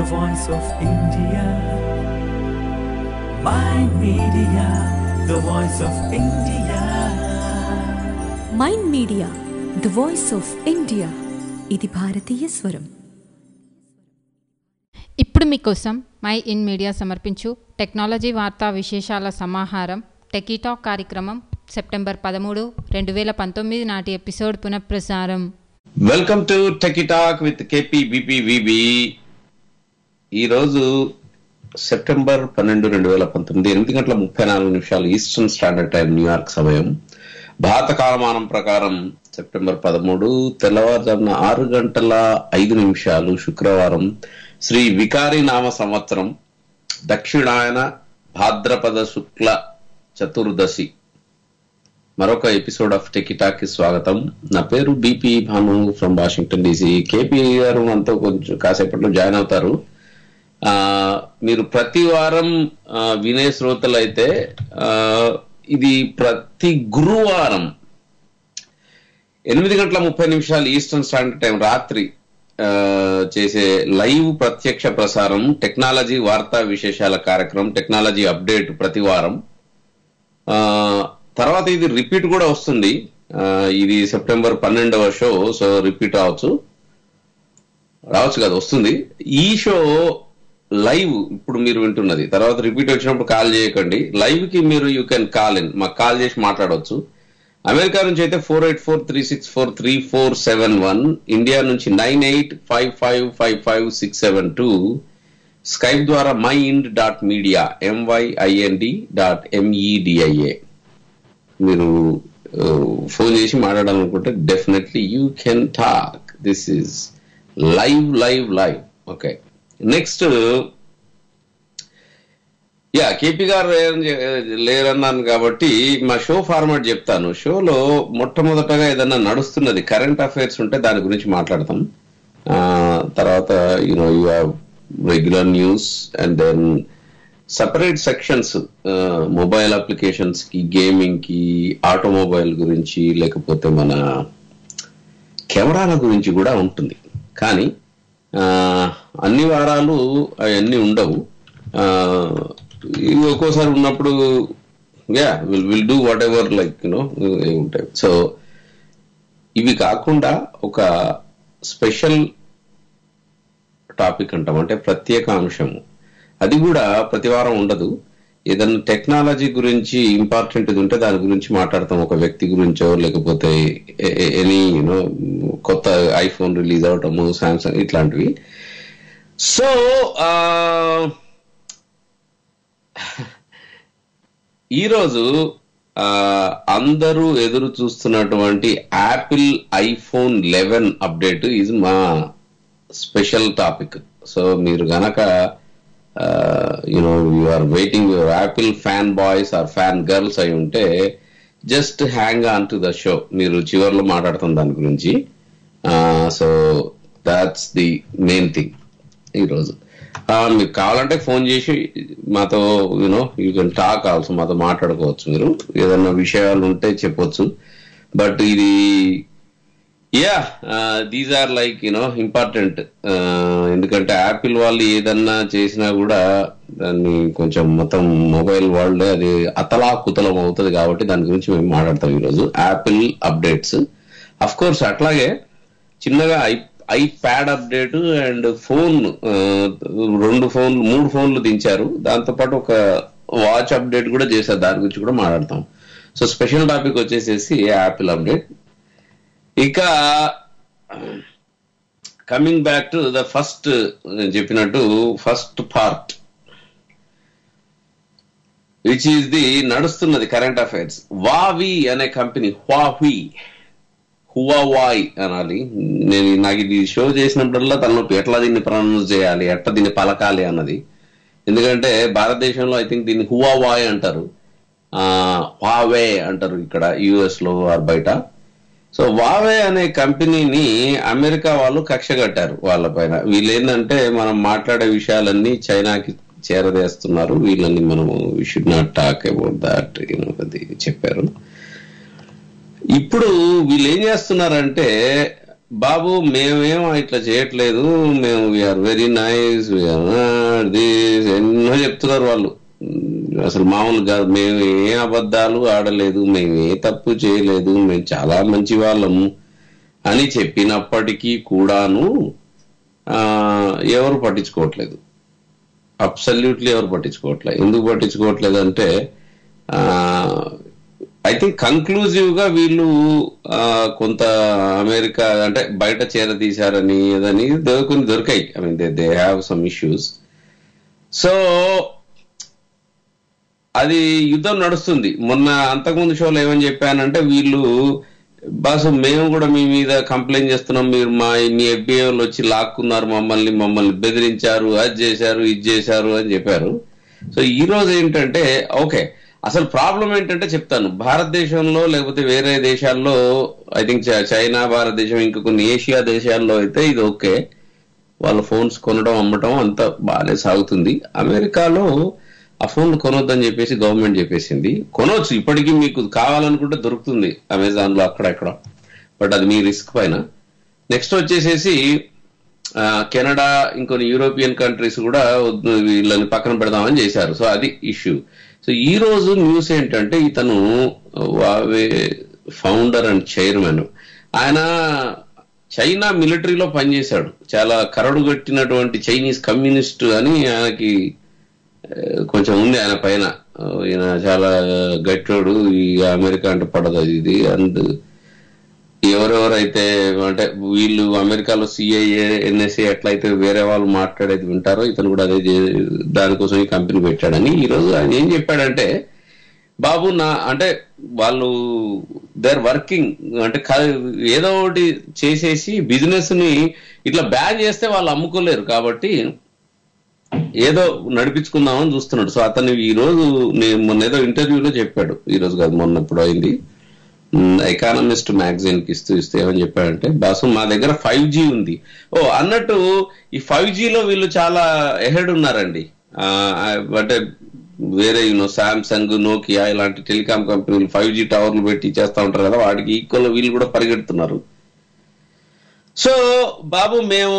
the voice of India. My media, the voice of India. Mind media the voice of India ఇది భారతీయ స్వరం ఇప్పుడు మీకోసం my in media సమర్పించు technology వార్తా విశేషాల సమాహారం టెకీటాక్ కార్యక్రమం సెప్టెంబర్ పదమూడు రెండు వేల పంతొమ్మిది నాటి ఎపిసోడ్ పునఃప్రసారం welcome to tech talk with KP BPVB ఈరోజు సెప్టెంబర్ పన్నెండు రెండు వేల పంతొమ్మిది ఎనిమిది గంటల ముప్పై నాలుగు నిమిషాలు ఈస్టర్న్ స్టాండర్డ్ టైం న్యూయార్క్ సమయం భారత కాలమానం ప్రకారం సెప్టెంబర్ పదమూడు తెల్లవారుజామున ఆరు గంటల ఐదు నిమిషాలు శుక్రవారం శ్రీ వికారి నామ సంవత్సరం దక్షిణాయన భాద్రపద శుక్ల చతుర్దశి మరొక ఎపిసోడ్ ఆఫ్ టెకిటాక్ కి స్వాగతం నా పేరు BP Bhanu from Washington DC KP గారు మనతో కొంచెం కాసేపట్లో జాయిన్ అవుతారు ఆ మీరు ప్రతి వారం ఆ, వినే శ్రోతలు అయితే ఆ, ఇది ప్రతి గురువారం ఎనిమిది గంటల ముప్పై నిమిషాలు ఈస్టర్న్ స్టాండర్డ్ టైం రాత్రి ఆ, చేసే లైవ్ ప్రత్యక్ష ప్రసారం టెక్నాలజీ వార్తా విశేషాల కార్యక్రమం టెక్నాలజీ అప్డేట్ ప్రతి వారం ఆ, తర్వాత ఇది రిపీట్ కూడా వస్తుంది ఆ, ఇది సెప్టెంబర్ పన్నెండవ షో సో రిపీట్ రావచ్చు రావచ్చు కదా వస్తుంది ఈ షో లైవ్ ఇప్పుడు మీరు వింటున్నది తర్వాత రిపీట్ వచ్చినప్పుడు కాల్ చేయకండి లైవ్ కి మీరు యూ కెన్ కాల్ ఇన్ మాకు కాల్ చేసి మాట్లాడవచ్చు అమెరికా నుంచి అయితే four eight four three six four three four seven one India నుంచి nine eight five five five five six seven two Skype ద్వారా MyInd dot media MYIND dot MEDIA మీరు phone చేసి మాట్లాడాలనుకుంటే definitely you can talk this is live live live okay next yeah KP గారు లేరని- లేరన్నాను కాబట్టి మా show format చెప్తాను షోలో మొట్టమొదటగా ఏదన్నా నడుస్తున్నది కరెంట్ అఫైర్స్ ఉంటే దాని గురించి మాట్లాడతాం ఆ, తర్వాత you know you have regular news and then separate sections mobile applications కి గేమింగ్ కి ఆటోమొబైల్ గురించి లేకపోతే మన కెమెరాల గురించి కూడా ఉంటుంది కానీ ఆ, అన్ని వారాలు అవన్నీ ఉండవు ఆ, ఇవి ఒక్కోసారి ఉన్నప్పుడు yeah will will do whatever like you know ఉంటాయి సో ఇవి కాకుండా ఒక స్పెషల్ టాపిక్ అంటాం అంటే ప్రత్యేక అంశము అది కూడా ప్రతి వారం ఉండదు ఏదైనా టెక్నాలజీ గురించి ఇంపార్టెంట్ ఉంటే దాని గురించి మాట్లాడతాం ఒక వ్యక్తి గురించో లేకపోతే ఎనీ యూనో కొత్త ఐఫోన్ రిలీజ్ అవటము సామ్సంగ్ ఇట్లాంటివి సో ఈరోజు ఆ, అందరూ ఎదురు చూస్తున్నటువంటి యాపిల్ ఐఫోన్ లెవెన్ అప్డేట్ ఇది మా స్పెషల్ టాపిక్ సో మీరు గనక you know you are waiting your Apple fan boys are fan girls అయి ఉంటే just hang on to the show మీరు చివరిలో మాట్లాడుతాం దాని గురించి so that's the main thing ఈరోజు ఆ, మీకు కావాలంటే ఫోన్ చేసి మాతో you know you can talk also మాతో మాట్లాడుకోవచ్చు మీరు ఏదన్నా విషయాలు ఉంటే చెప్పొచ్చు బట్ ఇది yeah these are like you know important ఎందుకంటే యాపిల్ వాళ్ళు ఏదన్నా చేసినా కూడా దాన్ని కొంచెం మొత్తం మొబైల్ వరల్డ్ అది అతలా కుతలం అవుతుంది కాబట్టి దాని గురించి మేము మాట్లాడతాం ఈరోజు యాపిల్ అప్డేట్స్ అఫ్ కోర్స్ అట్లాగే చిన్నగా I iPad update and phone రెండు ఫోన్లు మూడు ఫోన్లు దించారు దాంతోపాటు ఒక వాచ్ అప్డేట్ కూడా చేశారు దాని గురించి కూడా మాట్లాడతాం సో స్పెషల్ టాపిక్ వచ్చేసేసి యాపిల్ అప్డేట్ ఇక coming back to the first చెప్పినట్టు first part which is the నడుస్తున్నది కరెంట్ అఫైర్స్ వావి అనే కంపెనీ హువాహీ హువావాయ్ అనాలి నేను నాకు ఇది షో చేసినప్పుడల్లా తలనొప్పి ఎట్లా దీన్ని ప్రొనౌన్స్ చేయాలి ఎట్లా దీన్ని పలకాలి అన్నది ఎందుకంటే భారతదేశంలో ఐ థింక్ దీన్ని హువావాయ్ అంటారు ఆ వావే అంటారు ఇక్కడ యుఎస్ లో ఆర్ బయట సో వావే అనే కంపెనీని అమెరికా వాళ్ళు కక్ష కట్టారు వాళ్ళపైన వీళ్ళు ఏంటంటే మనం మాట్లాడే విషయాలన్నీ చైనాకి చేరదేస్తున్నారు వీళ్ళని మనము we should not talk about that అది చెప్పారు ఇప్పుడు వీళ్ళు ఏం చేస్తున్నారంటే బాబు మేమేం ఇట్లా చేయట్లేదు మేము వీఆర్ వెరీ నైస్ దిస్ ఎన్నో చెప్తున్నారు వాళ్ళు ఉమ్, అసలు మామూలు కాదు మేము ఏ అబద్ధాలు ఆడలేదు మేము ఏ తప్పు చేయలేదు మేము చాలా మంచి వాళ్ళము అని చెప్పినప్పటికీ కూడాను ఆ, ఎవరు పట్టించుకోవట్లేదు అబ్సల్యూట్లీ ఎవరు పట్టించుకోవట్లేదు ఎందుకు పట్టించుకోవట్లేదు అంటే ఐ థింక్ కంక్లూజివ్ గా వీళ్ళు ఆ, కొంత అమెరికా అంటే బయట చేరదీశారని ఏదని దో- కొన్ని దొరికాయి I mean they they have some issues so అది యుద్ధం నడుస్తుంది మొన్న అంతకుముందు షోలో ఏమని చెప్పానంటే వీళ్ళు బాసు మేము కూడా మీ మీద కంప్లైంట్ చేస్తున్నాం మీరు మా మీ FBI వాళ్ళు వచ్చి లాక్కున్నారు మమ్మల్ని మమ్మల్ని బెదిరించారు అది చేశారు ఇది చేశారు అని చెప్పారు సో ఈ రోజు ఏంటంటే ఓకే అసలు ప్రాబ్లం ఏంటంటే చెప్తాను భారతదేశంలో లేకపోతే వేరే దేశాల్లో ఐ థింక్ చైనా భారతదేశం ఇంకా కొన్ని ఏషియా దేశాల్లో అయితే ఇది ఓకే వాళ్ళ ఫోన్స్ కొనడం అమ్మటం అంతా బాగానే సాగుతుంది అమెరికాలో ఆ ఫోన్లు కొనొద్దని చెప్పేసి గవర్నమెంట్ చెప్పేసింది కొనవచ్చు ఇప్పటికీ మీకు కావాలనుకుంటే దొరుకుతుంది అమెజాన్ లో అక్కడక్కడ బట్ అది మీ రిస్క్ పైన నెక్స్ట్ వచ్చేసేసి ఆ, కెనడా ఇంకొన్ని యూరోపియన్ కంట్రీస్ కూడా వద్దు, వీళ్ళని పక్కన పెడదామని చేశారు సో అది ఇష్యూ సో ఈ రోజు న్యూస్ ఏంటంటే ఇతను వావే ఫౌండర్ అండ్ చైర్మన్ ఆయన చైనా మిలిటరీలో పనిచేశాడు చాలా కరడుగట్టినటువంటి చైనీస్ కమ్యూనిస్ట్ అని ఆయనకి ఆ, కొంచెం ఉంది ఆయన పైన ఆ, ఈయన చాలా గట్టోడు ఈ అమెరికా అంటే పడదు అది ఇది అండ్ ఎవరెవరైతే అంటే వీళ్ళు అమెరికాలో సిఐఏ ఎన్ఎస్ఏ ఎట్లయితే వేరే వాళ్ళు మాట్లాడేది వింటారో ఇతను కూడా అదే చే- దానికోసం ఈ కంపెనీ పెట్టాడని ఈ రోజు ఆయన ఏం చెప్పాడంటే బాబు నా అంటే వాళ్ళు దే ఆర్ వర్కింగ్ అంటే క- ఏదో ఒకటి చేసేసి బిజినెస్ ని ఇట్లా బ్యాన్ చేస్తే వాళ్ళు అమ్ముకోలేరు కాబట్టి ఏదో నడిపించుకుందామని చూస్తున్నాడు సో అతను ఈ రోజు నేను మొన్న ఏదో ఇంటర్వ్యూలో చెప్పాడు ఈ రోజు కాదు మొన్న ఎప్పుడు అయింది ఎకానమిస్ట్ మ్యాగజైన్ కి ఇస్తూ ఇస్తే ఏమని చెప్పాడంటే బాసు మా దగ్గర ఫైవ్ జీ ఉంది ఓ అన్నట్టు ఈ ఫైవ్ జీలో వీళ్ళు చాలా ఎహెడ్ ఉన్నారండి ఆ, అంటే వేరే యూనో సామ్సంగ్ నోకియా ఇలాంటి టెలికాం కంపెనీలు ఫైవ్ జీ టవర్లు పెట్టి చేస్తా ఉంటారు కదా వాటికి ఈక్వల్ వీళ్ళు కూడా పరిగెడుతున్నారు సో బాబు మేము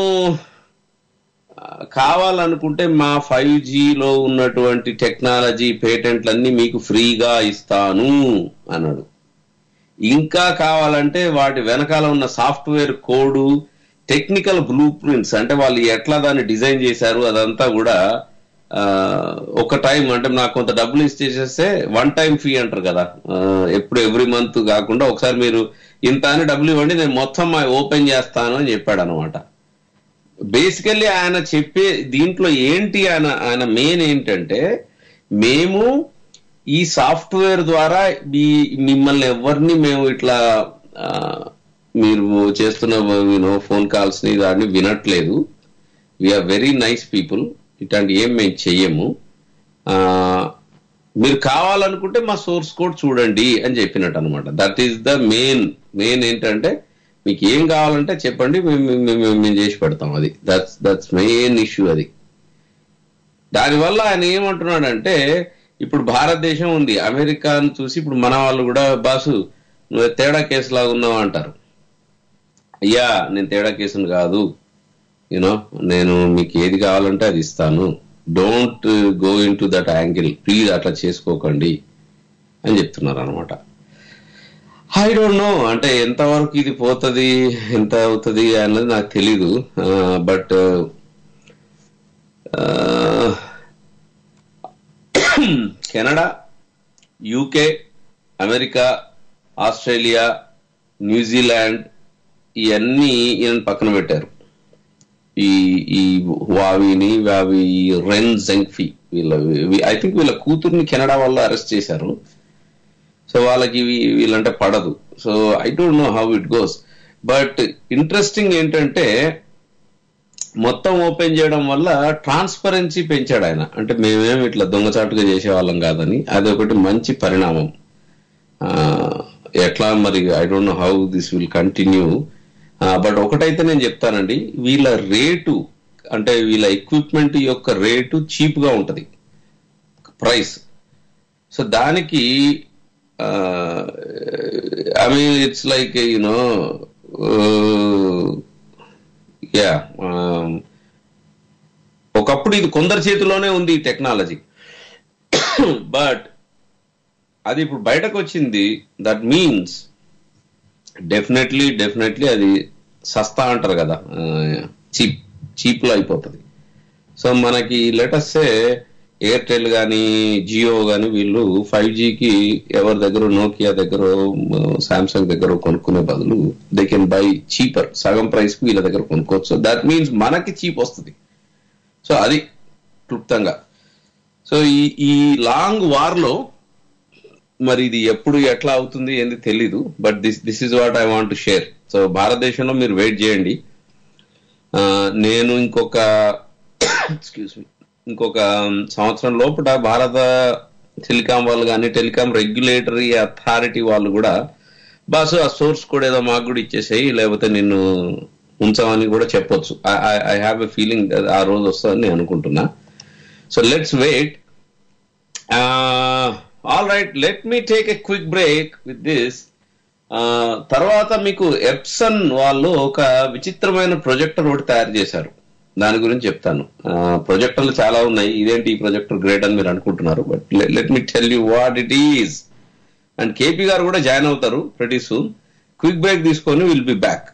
ఆ, కావాలనుకుంటే మా ఫైవ్ జీలో ఉన్నటువంటి టెక్నాలజీ పేటెంట్లన్నీ మీకు ఫ్రీగా ఇస్తాను అన్నాడు ఇంకా కావాలంటే వాటి వెనకాల ఉన్న software code technical blueprints అంటే వాళ్ళు ఎట్లా దాన్ని డిజైన్ చేశారు అదంతా కూడా ఆ, ఒక టైం అంటే నాకు కొంత డబ్బులు ఇచ్చేసేస్తే వన్ టైం ఫీ అంటారు కదా ఆ, ఎప్పుడు ఎవ్రీ మంత్ కాకుండా ఒకసారి మీరు ఇంత అని డబ్బులు ఇవ్వండి నేను మొత్తం ఓపెన్ చేస్తాను అని చెప్పాడు అనమాట బేసికల్లీ ఆయన చెప్పే దీంట్లో ఏంటి ఆయన ఆయన మెయిన్ ఏంటంటే మేము ఈ సాఫ్ట్వేర్ ద్వారా మీ మిమ్మల్ని ఎవరిని మేము ఇట్లా ఆ, మీరు చేస్తున్న యూనో ఫోన్ కాల్స్ ని దాన్ని వినట్లేదు వీఆర్ వెరీ నైస్ పీపుల్ ఇట్లాంటి ఏం మేము చెయ్యము ఆ, మీరు కావాలనుకుంటే మా సోర్స్ కోడ్ చూడండి అని చెప్పినట్టు అనమాట that is the main main ఏంటంటే మీకు ఏం కావాలంటే చెప్పండి మేము మేము- మేము మేము చేసి పెడతాం అది దట్స్ దట్స్ మెయిన్ ఇష్యూ అది దానివల్ల ఆయన ఏమంటున్నాడంటే ఇప్పుడు భారతదేశం ఉంది అమెరికాను చూసి ఇప్పుడు మన వాళ్ళు కూడా బాసు నువ్వు తేడా కేసు లాగా ఉన్నావు అంటారు అయ్యా నేను తేడా కేసును కాదు యూనో నేను మీకు ఏది కావాలంటే అది ఇస్తాను don't go into that angle please అట్లా చేసుకోకండి అని చెప్తున్నారు అనమాట ఐ డోంట్ నో అంటే ఎంతవరకు ఇది పోతుంది ఎంత అవుతుంది అన్నది నాకు తెలీదు but Canada UK America Australia New Zealand ఇవన్నీ ఈయన పక్కన పెట్టారు ఈ ఈ వావిని వావి రెన్ జెంగ్ఫీ వీళ్ళ ఐ థింక్ వీళ్ళ కూతుర్ని కెనడా వాళ్ళు అరెస్ట్ చేశారు సో వాళ్ళకి ఇవి- వీళ్ళంటే పడదు so I don't know how it goes but interesting ఏంటంటే మొత్తం ఓపెన్ చేయడం వల్ల ట్రాన్స్పరెన్సీ పెంచాడు ఆయన అంటే మేమేం ఇట్లా దొంగచాటుగా చేసేవాళ్ళం కాదని అది ఒకటి మంచి పరిణామం ఆ, ఎట్లా మరి I don't know how this will continue but ఒకటైతే నేను చెప్తానండి వీళ్ళ రేటు అంటే వీళ్ళ ఎక్విప్మెంట్ యొక్క రేటు చీప్ గా ఉంటది ప్రైస్ సో దానికి I mean it's like you know yeah ఒకప్పుడు ఇది కొందరి చేతిలోనే ఉంది ఈ టెక్నాలజీ బట్ అది ఇప్పుడు బయటకు వచ్చింది దట్ మీన్స్ డెఫినెట్లీ డెఫినెట్లీ అది సస్తా అంటారు కదా చీప్ చీప్ లో అయిపోతుంది సో మనకి లెటస్సే ఎయిర్టెల్ కానీ జియో కానీ వీళ్ళు ఫైవ్ కి ఎవరి దగ్గర నోకియా దగ్గర సామ్సంగ్ దగ్గర కొనుక్కునే బదులు దే కెన్ బై చీపర్ సగం ప్రైస్ కి వీళ్ళ దగ్గర కొనుక్కోవచ్చు దట్ మీన్స్ మనకి చీప్ వస్తుంది సో అది క్లుప్తంగా సో ఈ ఈ లాంగ్ వార్ లో మరి ఇది ఎప్పుడు ఎట్లా అవుతుంది ఏంది తెలీదు but this this is what I want to share so భారతదేశంలో మీరు వెయిట్ చేయండి ఆ, నేను ఇంకొక ఎక్స్క్యూజ్ మీ ఇంకొక సంవత్సరం లోపల భారత టెలికాం వాళ్ళు కానీ టెలికాం రెగ్యులేటరీ అథారిటీ వాళ్ళు కూడా బాసు ఆ సోర్స్ కూడా ఏదో మాకు కూడా ఇచ్చేసేయి లేకపోతే నిన్ను ఉంచమని కూడా చెప్పొచ్చు ఐ హ్యావ్ ఎ ఫీలింగ్ ఆ రోజు వస్తుందని నేను అనుకుంటున్నా so let's wait all right let me take a quick break with this తర్వాత మీకు ఎప్సన్ వాళ్ళు ఒక విచిత్రమైన ప్రొజెక్టర్ ఒకటి తయారు చేశారు దాని గురించి చెప్తాను ప్రొజెక్టర్లు చాలా ఉన్నాయి ఇదేంటి ఈ ప్రొజెక్టర్ గ్రేట్ అని మీరు అనుకుంటున్నారు but let me tell you what it is and KP గారు కూడా జాయిన్ అవుతారు ప్రతి సూన్ క్విక్ బ్రేక్ తీసుకొని విల్ బి బ్యాక్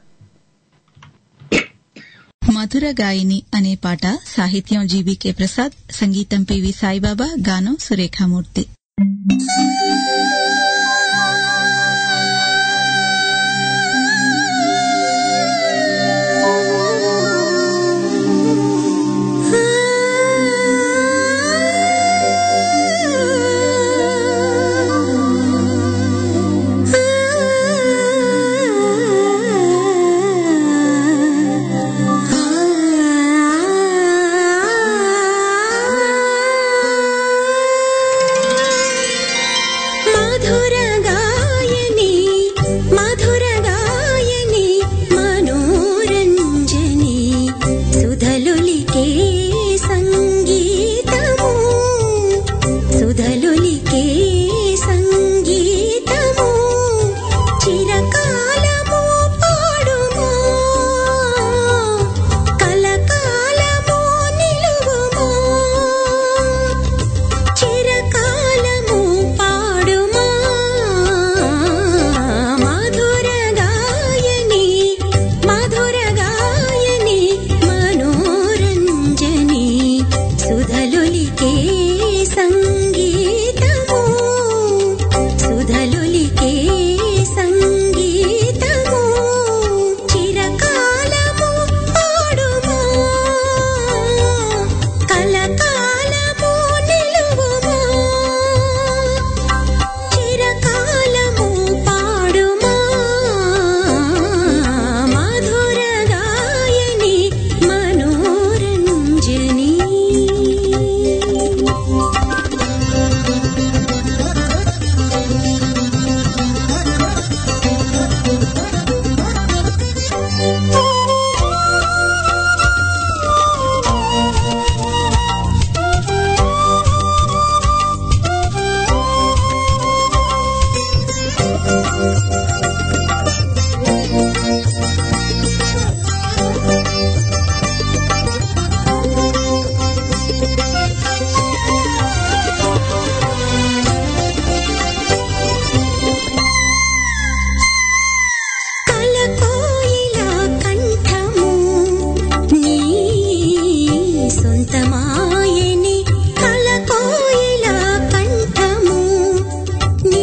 మధుర గాయని అనే పాట సాహిత్యం జీబీకే ప్రసాద్ సంగీతం పివి సాయిబాబా గానం సురేఖామూర్తి మధుర గాయని మధుర గాయని మనోరంజని సుధలులికే సంగీతము సుధలులికే సంగీతము చిరకాలము పాడుమా కలకాలము నిలువుమా చిరకాలము పాడుమా మధుర గాయని మధుర గాయని మనోరంజని సుధలులికే సంగీతము సుధలులికే సంగీతము చిరకాలము పాడుమా కలకాలము నిలువుమా చిరకాలము పాడుమా మధుర గాయని మనోరంజని కలకోయిల కంఠము నీ సొంతమాయని కలకోయిల కంఠము నీ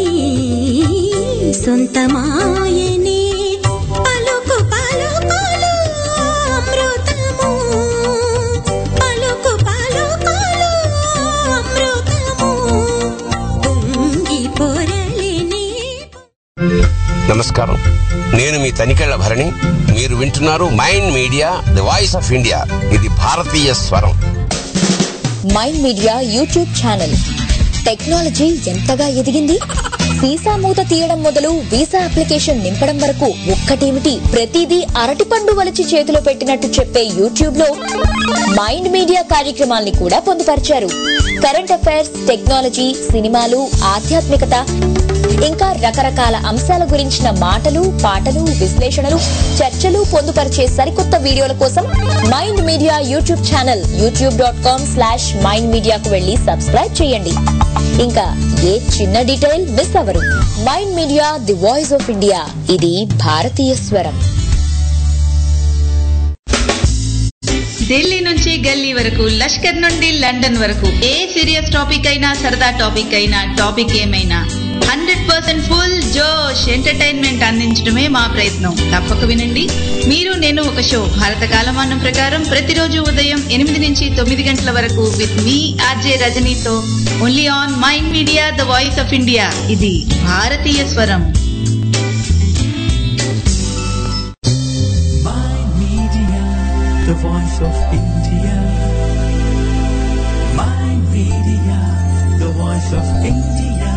సొంతమాయని పలుకు పలుకులు అమృతము పలుకు పలుకులు అమృతము పొంగి పొరలిని నమస్కారం నేను మీ తనికెళ్ల భరణి మీరు వింటున్నారు mind media the voice of India ఇది భారతీయ స్వరం mind media YouTube channel technology ఎంతగా ఎదిగింది వీసా మూత తీయడం మొదలు వీసా అప్లికేషన్ నింపడం వరకు ఒక్కటేమిటి ప్రతిదీ అరటిపండు వలిచి చేతిలో పెట్టినట్టు చెప్పే యూట్యూబ్ లో మైండ్ మీడియా కార్యక్రమాల్ని కూడా పొందుపరిచారు కరెంట్ అఫైర్స్ టెక్నాలజీ సినిమాలు ఆధ్యాత్మికత ఇంకా రకరకాల అంశాల గురించిన మాటలు పాటలు విశ్లేషణలు చర్చలు పొందుపరిచే సరికొత్త వీడియోల కోసం mind media YouTube channel YouTube dot com slash mind మీడియాకు వెళ్లి సబ్స్క్రైబ్ చేయండి ఇంకా ఏ చిన్న డీటెయిల్ మిస్ అవరు mind media the voice of India ఇది భారతీయ స్వరం ఢిల్లీ నుంచి గల్లీ వరకు లష్కర్ నుండి లండన్ వరకు ఏ సీరియస్ టాపిక్ అయినా సరదా టాపిక్ అయినా టాపిక్ ఏమైనా హండ్రెడ్ పర్సెంట్ ఫుల్ జోష్ ఎంటర్టైన్మెంట్ అందించడమే మా ప్రయత్నం తప్పక వినండి మీరు నేను ఒక షో భారత కాలమానం ప్రకారం ప్రతిరోజు ఉదయం ఎనిమిది నుంచి తొమ్మిది గంటల వరకు విత్ మీ ఆర్జే రజనీతో only on mind media the voice of India ఇది భారతీయ స్వరం My Media, the voice of India. My Media, the voice of India.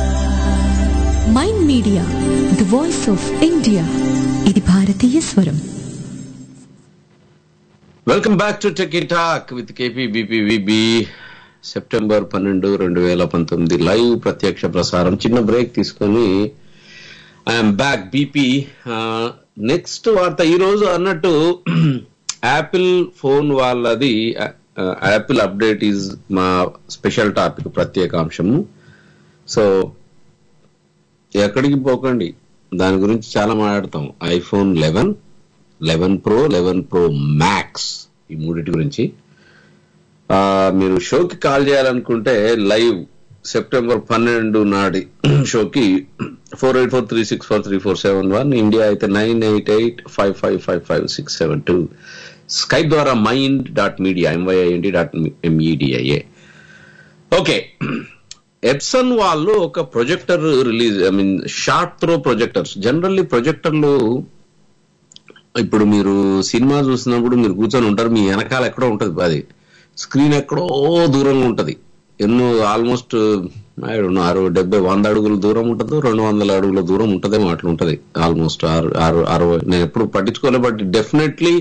Mind media the voice of India ఇది భారతీయ స్వరం welcome back to tech talk with KP BPVB September పన్నెండు రెండు వేల పంతొమ్మిది లైవ్ ప్రత్యక్ష ప్రసారం చిన్న బ్రేక్ తీసుకొని ఐఎమ్ బ్యాక్ బీపీ నెక్స్ట్ వార్త ఈ రోజు అన్నట్టు యాపిల్ ఫోన్ వాళ్ళది యాపిల్ అప్డేట్ ఈజ్ మా స్పెషల్ టాపిక్ ప్రత్యేక అంశము సో ఎక్కడికి పోకండి దాని గురించి చాలా మాట్లాడతాం iPhone eleven eleven pro eleven pro max ఈ మూడిటి గురించి ఆ, మీరు షోకి కాల్ చేయాలనుకుంటే లైవ్ సెప్టెంబర్ పన్నెండు నాటి షోకి four eight four three six four three four seven one India అయితే nine eight eight five five five five six seven two Skype ద్వారా mind dot media MYIND dot MEDIA okay Epson వాళ్ళు ఒక projector release I mean short throw projectors generally ప్రొజెక్టర్లు ఇప్పుడు మీరు cinema చూసినప్పుడు మీరు కూర్చొని ఉంటారు మీ వెనకాల ఎక్కడో ఉంటది అది స్క్రీన్ ఎక్కడో దూరంగా ఉంటది ఎన్నో ఆల్మోస్ట్ ఆరు డెబ్బై వంద అడుగుల దూరం ఉంటుందో రెండు వందల అడుగుల దూరం ఉంటదేమో అట్లా ఉంటది ఆల్మోస్ట్ ఆరు ఆరు అరవై నేను ఎప్పుడు పట్టించుకోలే బట్ డెఫినెట్లీ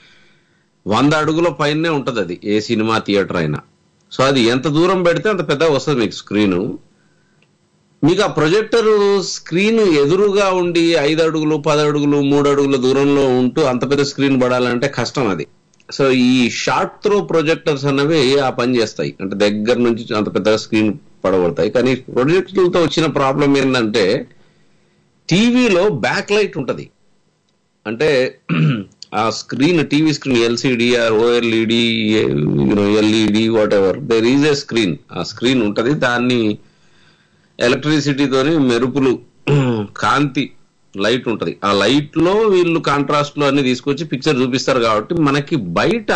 వంద అడుగుల పైనే ఉంటది అది ఏ సినిమా థియేటర్ అయినా సో అది ఎంత దూరం పెడితే అంత పెద్దగా వస్తుంది మీకు స్క్రీను మీకు ఆ ప్రొజెక్టర్ స్క్రీన్ ఎదురుగా ఉండి ఐదు అడుగులు పది అడుగులు మూడు అడుగుల దూరంలో ఉంటూ అంత పెద్ద స్క్రీన్ పడాలంటే కష్టం అది సో ఈ షార్ట్ త్రో ప్రొజెక్టర్స్ అనేవి ఆ పని చేస్తాయి అంటే దగ్గర నుంచి అంత పెద్దగా స్క్రీన్ పడబడతాయి కానీ ప్రొజెక్టర్లతో వచ్చిన ప్రాబ్లం ఏంటంటే టీవీలో బ్యాక్ లైట్ ఉంటది అంటే ఆ screen TV screen LCD or OLED LED whatever there is a screen ఆ స్క్రీన్ ఉంటది దాన్ని ఎలక్ట్రిసిటీతోని మెరుపులు కాంతి లైట్ ఉంటది ఆ లైట్ లో వీళ్ళు కాంట్రాస్ట్ లో అన్ని తీసుకొచ్చి పిక్చర్ చూపిస్తారు కాబట్టి మనకి బయట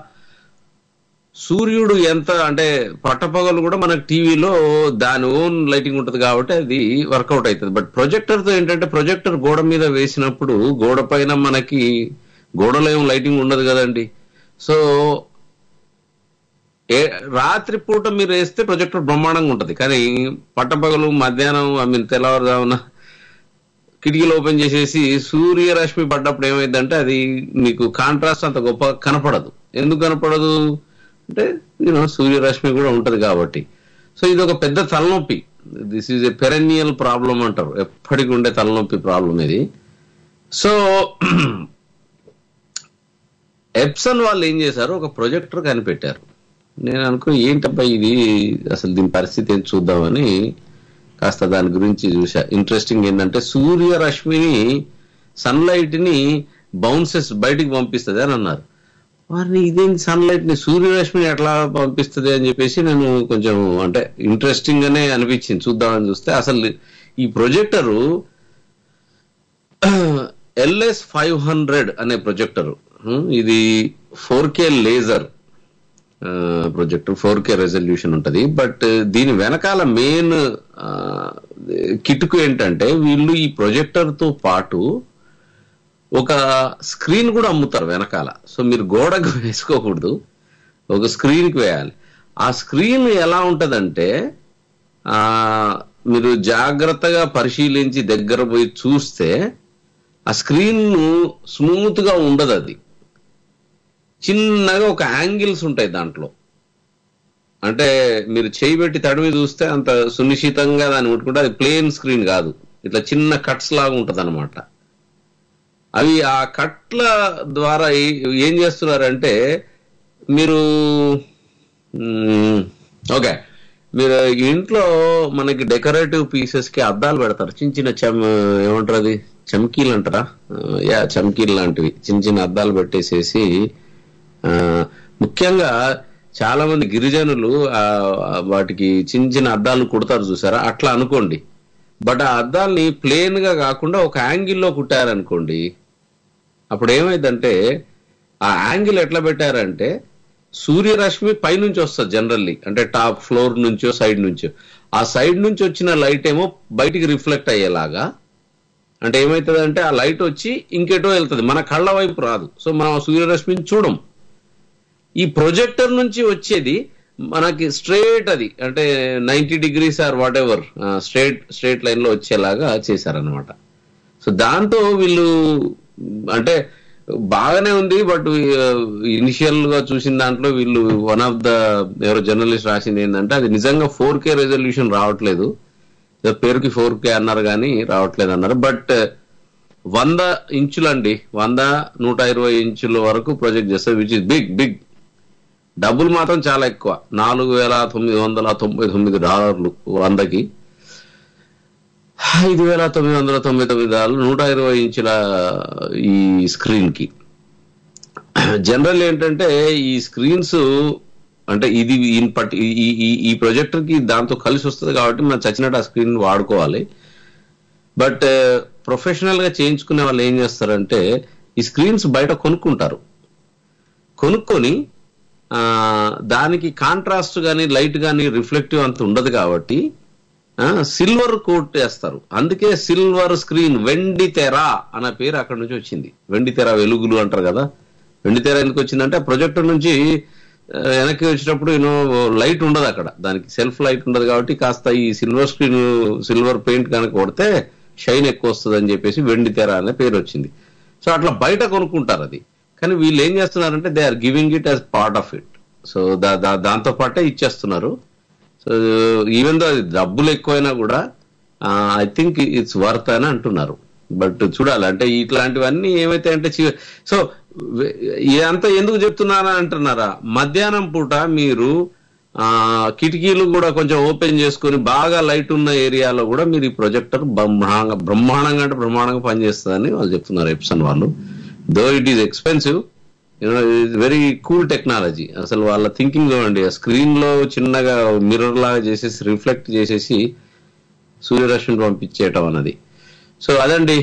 సూర్యుడు ఎంత అంటే పట్టపగలు కూడా మనకి టీవీలో దాని ఓన్ లైటింగ్ ఉంటది కాబట్టి అది వర్కౌట్ అవుతుంది బట్ ప్రొజెక్టర్ తో ఏంటంటే ప్రొజెక్టర్ గోడ మీద వేసినప్పుడు గోడ పైన మనకి గోడలో ఏం లైటింగ్ ఉండదు కదండి సో ఏ రాత్రి పూట మీరు వేస్తే ప్రొజెక్టర్ బ్రహ్మాండంగా ఉంటది కానీ పట్టపగలు మధ్యాహ్నం ఐ మీన్ తెల్లవారుజామున కిటికీలు ఓపెన్ చేసేసి సూర్యరశ్మి పడ్డప్పుడు ఏమైందంటే అది మీకు కాంట్రాస్ట్ అంత గొప్ప కనపడదు ఎందుకు కనపడదు అంటే యూనో సూర్యరశ్మి కూడా ఉంటది కాబట్టి సో ఇది ఒక పెద్ద తలనొప్పి this is a perennial problem అంటారు ఎప్పటికి ఉండే తలనొప్పి ప్రాబ్లం ఇది సో ఎప్సన్ వాళ్ళు ఏం చేశారు ఒక ప్రొజెక్టర్ కనిపెట్టారు నేను అనుకో ఏంటబ్బా ఇది అసలు దీని పరిస్థితి ఏం చూద్దామని కాస్త దాని గురించి చూసా ఇంట్రెస్టింగ్ ఏంటంటే సూర్యరశ్మిని సన్లైట్ ని బౌన్సెస్ బయటికి పంపిస్తుంది అని అన్నారు వారిని ఇదేంటి సన్లైట్ ని సూర్యరశ్మిని ఎట్లా పంపిస్తుంది అని చెప్పేసి నేను కొంచెం అంటే ఇంట్రెస్టింగ్ గానే అనిపించింది చూద్దామని చూస్తే అసలు ఈ ప్రొజెక్టరు ఎల్ఎస్ ఫైవ్ హండ్రెడ్ అనే ప్రొజెక్టర్ ఇది four K laser projector four K resolution ఉంటది బట్ దీని వెనకాల మెయిన్ కిటుకు ఏంటంటే వీళ్ళు ఈ ప్రొజెక్టర్ తో పాటు ఒక స్క్రీన్ కూడా అమ్ముతారు వెనకాల సో మీరు గోడకు వేసుకోకూడదు ఒక స్క్రీన్ కి వేయాలి ఆ స్క్రీన్ ఎలా ఉంటదంటే ఆ మీరు జాగ్రత్తగా పరిశీలించి దగ్గర పోయి చూస్తే ఆ స్క్రీన్ స్మూత్ గా ఉండదు అది చిన్నగా ఒక యాంగిల్స్ ఉంటాయి దాంట్లో అంటే మీరు చేయి పెట్టి తడివి చూస్తే అంత సునిశ్చితంగా దాన్ని ముట్టుకుంటే అది ప్లేన్ స్క్రీన్ కాదు ఇట్లా చిన్న కట్స్ లాగా ఉంటది అనమాట అవి ఆ కట్ల ద్వారా ఏ- ఏం చేస్తున్నారంటే మీరు మ్మ్, ఓకే మీరు ఇంట్లో మనకి డెకరేటివ్ పీసెస్ కి అద్దాలు పెడతారు చిన్న చిన్న చమ్ ఏమంటారు అది చమ్కీలు అంటారా ఆ, యా చమ్కీలు లాంటివి చిన్న చిన్న అద్దాలు పెట్టేసేసి ఆ, ముఖ్యంగా చాలా మంది గిరిజనులు ఆ, వాటికి చిన్న చిన్న అద్దాలు కుడతారు చూసారా అట్లా అనుకోండి బట్ ఆ అద్దాల్ని ప్లేన్ గా కాకుండా ఒక యాంగిల్లో కుట్టారనుకోండి అప్పుడు ఏమైందంటే ఆ యాంగిల్ ఎట్లా పెట్టారంటే సూర్యరశ్మి పైనుంచి వస్తుంది జనరల్లీ అంటే టాప్ ఫ్లోర్ నుంచో సైడ్ నుంచో ఆ సైడ్ నుంచి వచ్చిన లైట్ ఏమో బయటికి రిఫ్లెక్ట్ అయ్యేలాగా అంటే ఏమవుతుంది అంటే ఆ లైట్ వచ్చి ఇంకెటో వెళ్తుంది మన కళ్ళ వైపు రాదు సో మనం ఆ సూర్యరశ్మిని చూడం ఈ ప్రొజెక్టర్ నుంచి వచ్చేది మనకి స్ట్రేట్ అది అంటే ninety degrees or whatever straight straight line లో వచ్చేలాగా చేశారనమాట సో దాంతో వీళ్ళు అంటే బాగానే ఉంది బట్ ఇనిషియల్ గా చూసిన దాంట్లో వీళ్ళు వన్ ఆఫ్ ద ఎవరో జర్నలిస్ట్ రాసింది ఏంటంటే అది నిజంగా ఫోర్ కే రెజల్యూషన్ రావట్లేదు ఏదో పేరుకి ఫోర్ కే అన్నారు కానీ రావట్లేదు అన్నారు బట్ వంద ఇంచులండి వంద నూట ఇరవై ఇంచుల వరకు ప్రొజెక్ట్ చేస్తారు విచ్ ఇస్ బిగ్ బిగ్ డబ్బులు మాత్రం చాలా ఎక్కువ నాలుగు వేల తొమ్మిది వందల తొంభై తొమ్మిది డాలర్లు వందకి ఐదు వేల తొమ్మిది వందల తొంభై తొమ్మిది డాలర్లు నూట ఇరవై ఇంచుల ఈ స్క్రీన్ కి జనరల్ ఏంటంటే ఈ స్క్రీన్స్ అంటే ఇది ఇన్ పట్- ఈ- ఈ- ఈ- ఈ ప్రొజెక్టర్ కి దాంతో కలిసి వస్తుంది కాబట్టి మనం చచ్చినట్టు ఆ స్క్రీన్ వాడుకోవాలి బట్ ప్రొఫెషనల్ గా చేయించుకునే వాళ్ళు ఏం చేస్తారంటే ఈ స్క్రీన్స్ బయట కొనుక్కుంటారు కొనుక్కొని ఆ, దానికి కాంట్రాస్ట్ కానీ లైట్ కానీ రిఫ్లెక్టివ్ అంత ఉండదు కాబట్టి సిల్వర్ కోట్ వేస్తారు అందుకే సిల్వర్ స్క్రీన్ వెండి తెర అనే పేరు అక్కడ నుంచి వచ్చింది వెండి తెర వెలుగులు అంటారు కదా వెండి తెర ఎందుకు వచ్చిందంటే ప్రొజెక్టర్ నుంచి ఆ, వెనక్కి వచ్చేటప్పుడు యూనో లైట్ ఉండదు అక్కడ దానికి సెల్ఫ్ లైట్ ఉండదు కాబట్టి కాస్త ఈ సిల్వర్ స్క్రీన్ సిల్వర్ పెయింట్ కనుక కొడితే షైన్ ఎక్కువ వస్తుంది అని చెప్పేసి వెండి తెర అనే పేరు వచ్చింది సో అట్లా బయట కొనుక్కుంటారు అది కానీ వీళ్ళు ఏం చేస్తున్నారంటే they are giving it as part of it so దా- దా- దాంతో పాటే ఇచ్చేస్తున్నారు సో ఈవెన్ దో అది డబ్బులు ఎక్కువైనా కూడా ఐ థింక్ ఇట్స్ వర్త్ అని అంటున్నారు బట్ చూడాలి అంటే ఇట్లాంటివన్నీ ఏమైతే అంటే చి- సో వె- ఇదంతా ఎందుకు చెప్తున్నారా అంటున్నారా మధ్యాహ్నం పూట మీరు ఆ కిటికీలు కూడా కొంచెం ఓపెన్ చేసుకొని బాగా లైట్ ఉన్న ఏరియాలో కూడా మీరు ఈ ప్రొజెక్టర్ బ్రహ్మాండంగా బ్రహ్మాండంగా అంటే బ్రహ్మాండంగా పనిచేస్తుందని వాళ్ళు చెప్తున్నారు ఎప్సన్ వాళ్ళు though it is expensive you know very cool technology అసలు వాళ్ళ థింకింగ్ చూడండి ఆ స్క్రీన్ లో చిన్నగా మిర్రర్ లాగా చేసేసి రిఫ్లెక్ట్ చేసేసి సూర్యరశ్మిని పంపించేయటం అన్నది సో అదండి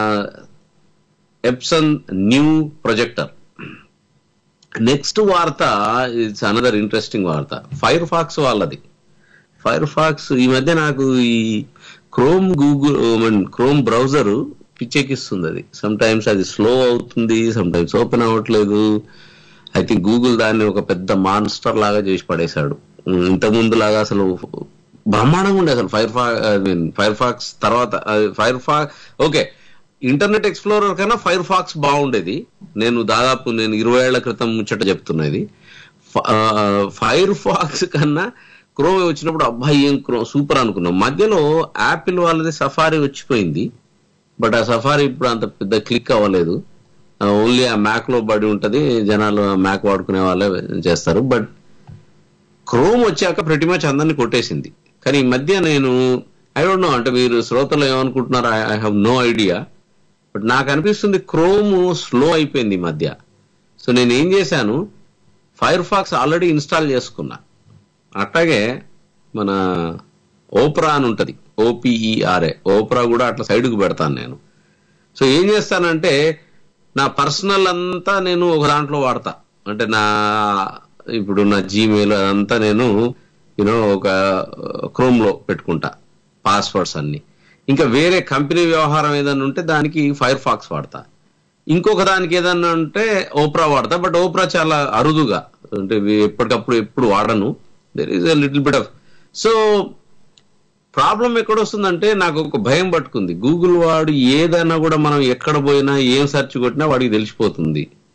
ఎప్సన్ న్యూ ప్రొజెక్టర్ నెక్స్ట్ వార్త ఇట్స్ అనదర్ ఇంట్రెస్టింగ్ వార్త ఫైర్ ఫాక్స్ వాళ్ళది ఫైర్ ఫాక్స్ ఈ మధ్య నాకు ఈ క్రోమ్ గూగుల్ క్రోమ్ బ్రౌజర్ పిచ్చెక్కిస్తుంది అది సమ్ టైమ్స్ అది స్లో అవుతుంది సమ్ టైమ్స్ ఓపెన్ అవ్వట్లేదు ఐ థింక్ గూగుల్ దాన్ని ఒక పెద్ద మాన్స్టర్ లాగా చేసి పడేశాడు ఉమ్, ఇంతకుముందు లాగా అసలు బ్రహ్మాండంగా ఉండే అసలు ఫైర్ ఫా ఐ మీన్ ఫైర్ ఫాక్స్ తర్వాత Firefox okay Internet Explorer కన్నా ఫైర్ ఫాక్స్ బాగుండేది నేను దాదాపు నేను ఇరవై ఏళ్ల క్రితం ముచ్చట చెప్తున్నది ఫైర్ ఫాక్స్ కన్నా క్రోమ్ వచ్చినప్పుడు అబ్బాయి ఏం క్రో సూపర్ అనుకున్నాం మధ్యలో యాపిల్ వాళ్ళది సఫారీ వచ్చిపోయింది బట్ ఆ సఫారీ ఇప్పుడు అంత పెద్ద క్లిక్ అవ్వలేదు ఓన్లీ ఆ మ్యాక్ లో బడి ఉంటది జనాలు మ్యాక్ వాడుకునే వాళ్ళే చేస్తారు బట్ క్రోమ్ వచ్చాక ప్రతి మచ్ అందరిని కొట్టేసింది కానీ ఈ మధ్య నేను ఐ డోంట్ నో అంటే మీరు శ్రోతలు ఏమనుకుంటున్నారు I have no idea but నాకు అనిపిస్తుంది క్రోమ్ స్లో అయిపోయింది ఈ మధ్య సో నేను ఏం చేశాను ఫైర్ ఫాక్స్ ఆల్రెడీ ఇన్స్టాల్ చేసుకున్నా అట్లాగే మన ఓప్రా అని ఉంటది ఓపీఈఆర్ఏ ఓప్రా కూడా అట్లా సైడ్కు పెడతాను నేను సో ఏం చేస్తానంటే నా పర్సనల్ అంతా నేను ఒక దాంట్లో వాడతా అంటే నా ఇప్పుడు నా జీమెయిల్ అదంతా నేను యూనో ఒక క్రోమ్ లో పెట్టుకుంటా పాస్వర్డ్స్ అన్ని ఇంకా వేరే కంపెనీ వ్యవహారం ఏదైనా ఉంటే దానికి ఫైర్ ఫాక్స్ వాడతా ఇంకొక దానికి ఏదన్నా ఉంటే ఓప్రా వాడతా బట్ ఓప్రా చాలా అరుదుగా అంటే ఇవి ఎప్పటికప్పుడు ఎప్పుడు వాడను there is a little bit of so problem ఎక్కడ వస్తుందంటే నాకు ఒక భయం పట్టుకుంది గూగుల్ వాడు ఏదైనా కూడా మనం ఎక్కడ పోయినా ఏం సెర్చ్ కొట్టినా వాడికి తెలిసిపోతుంది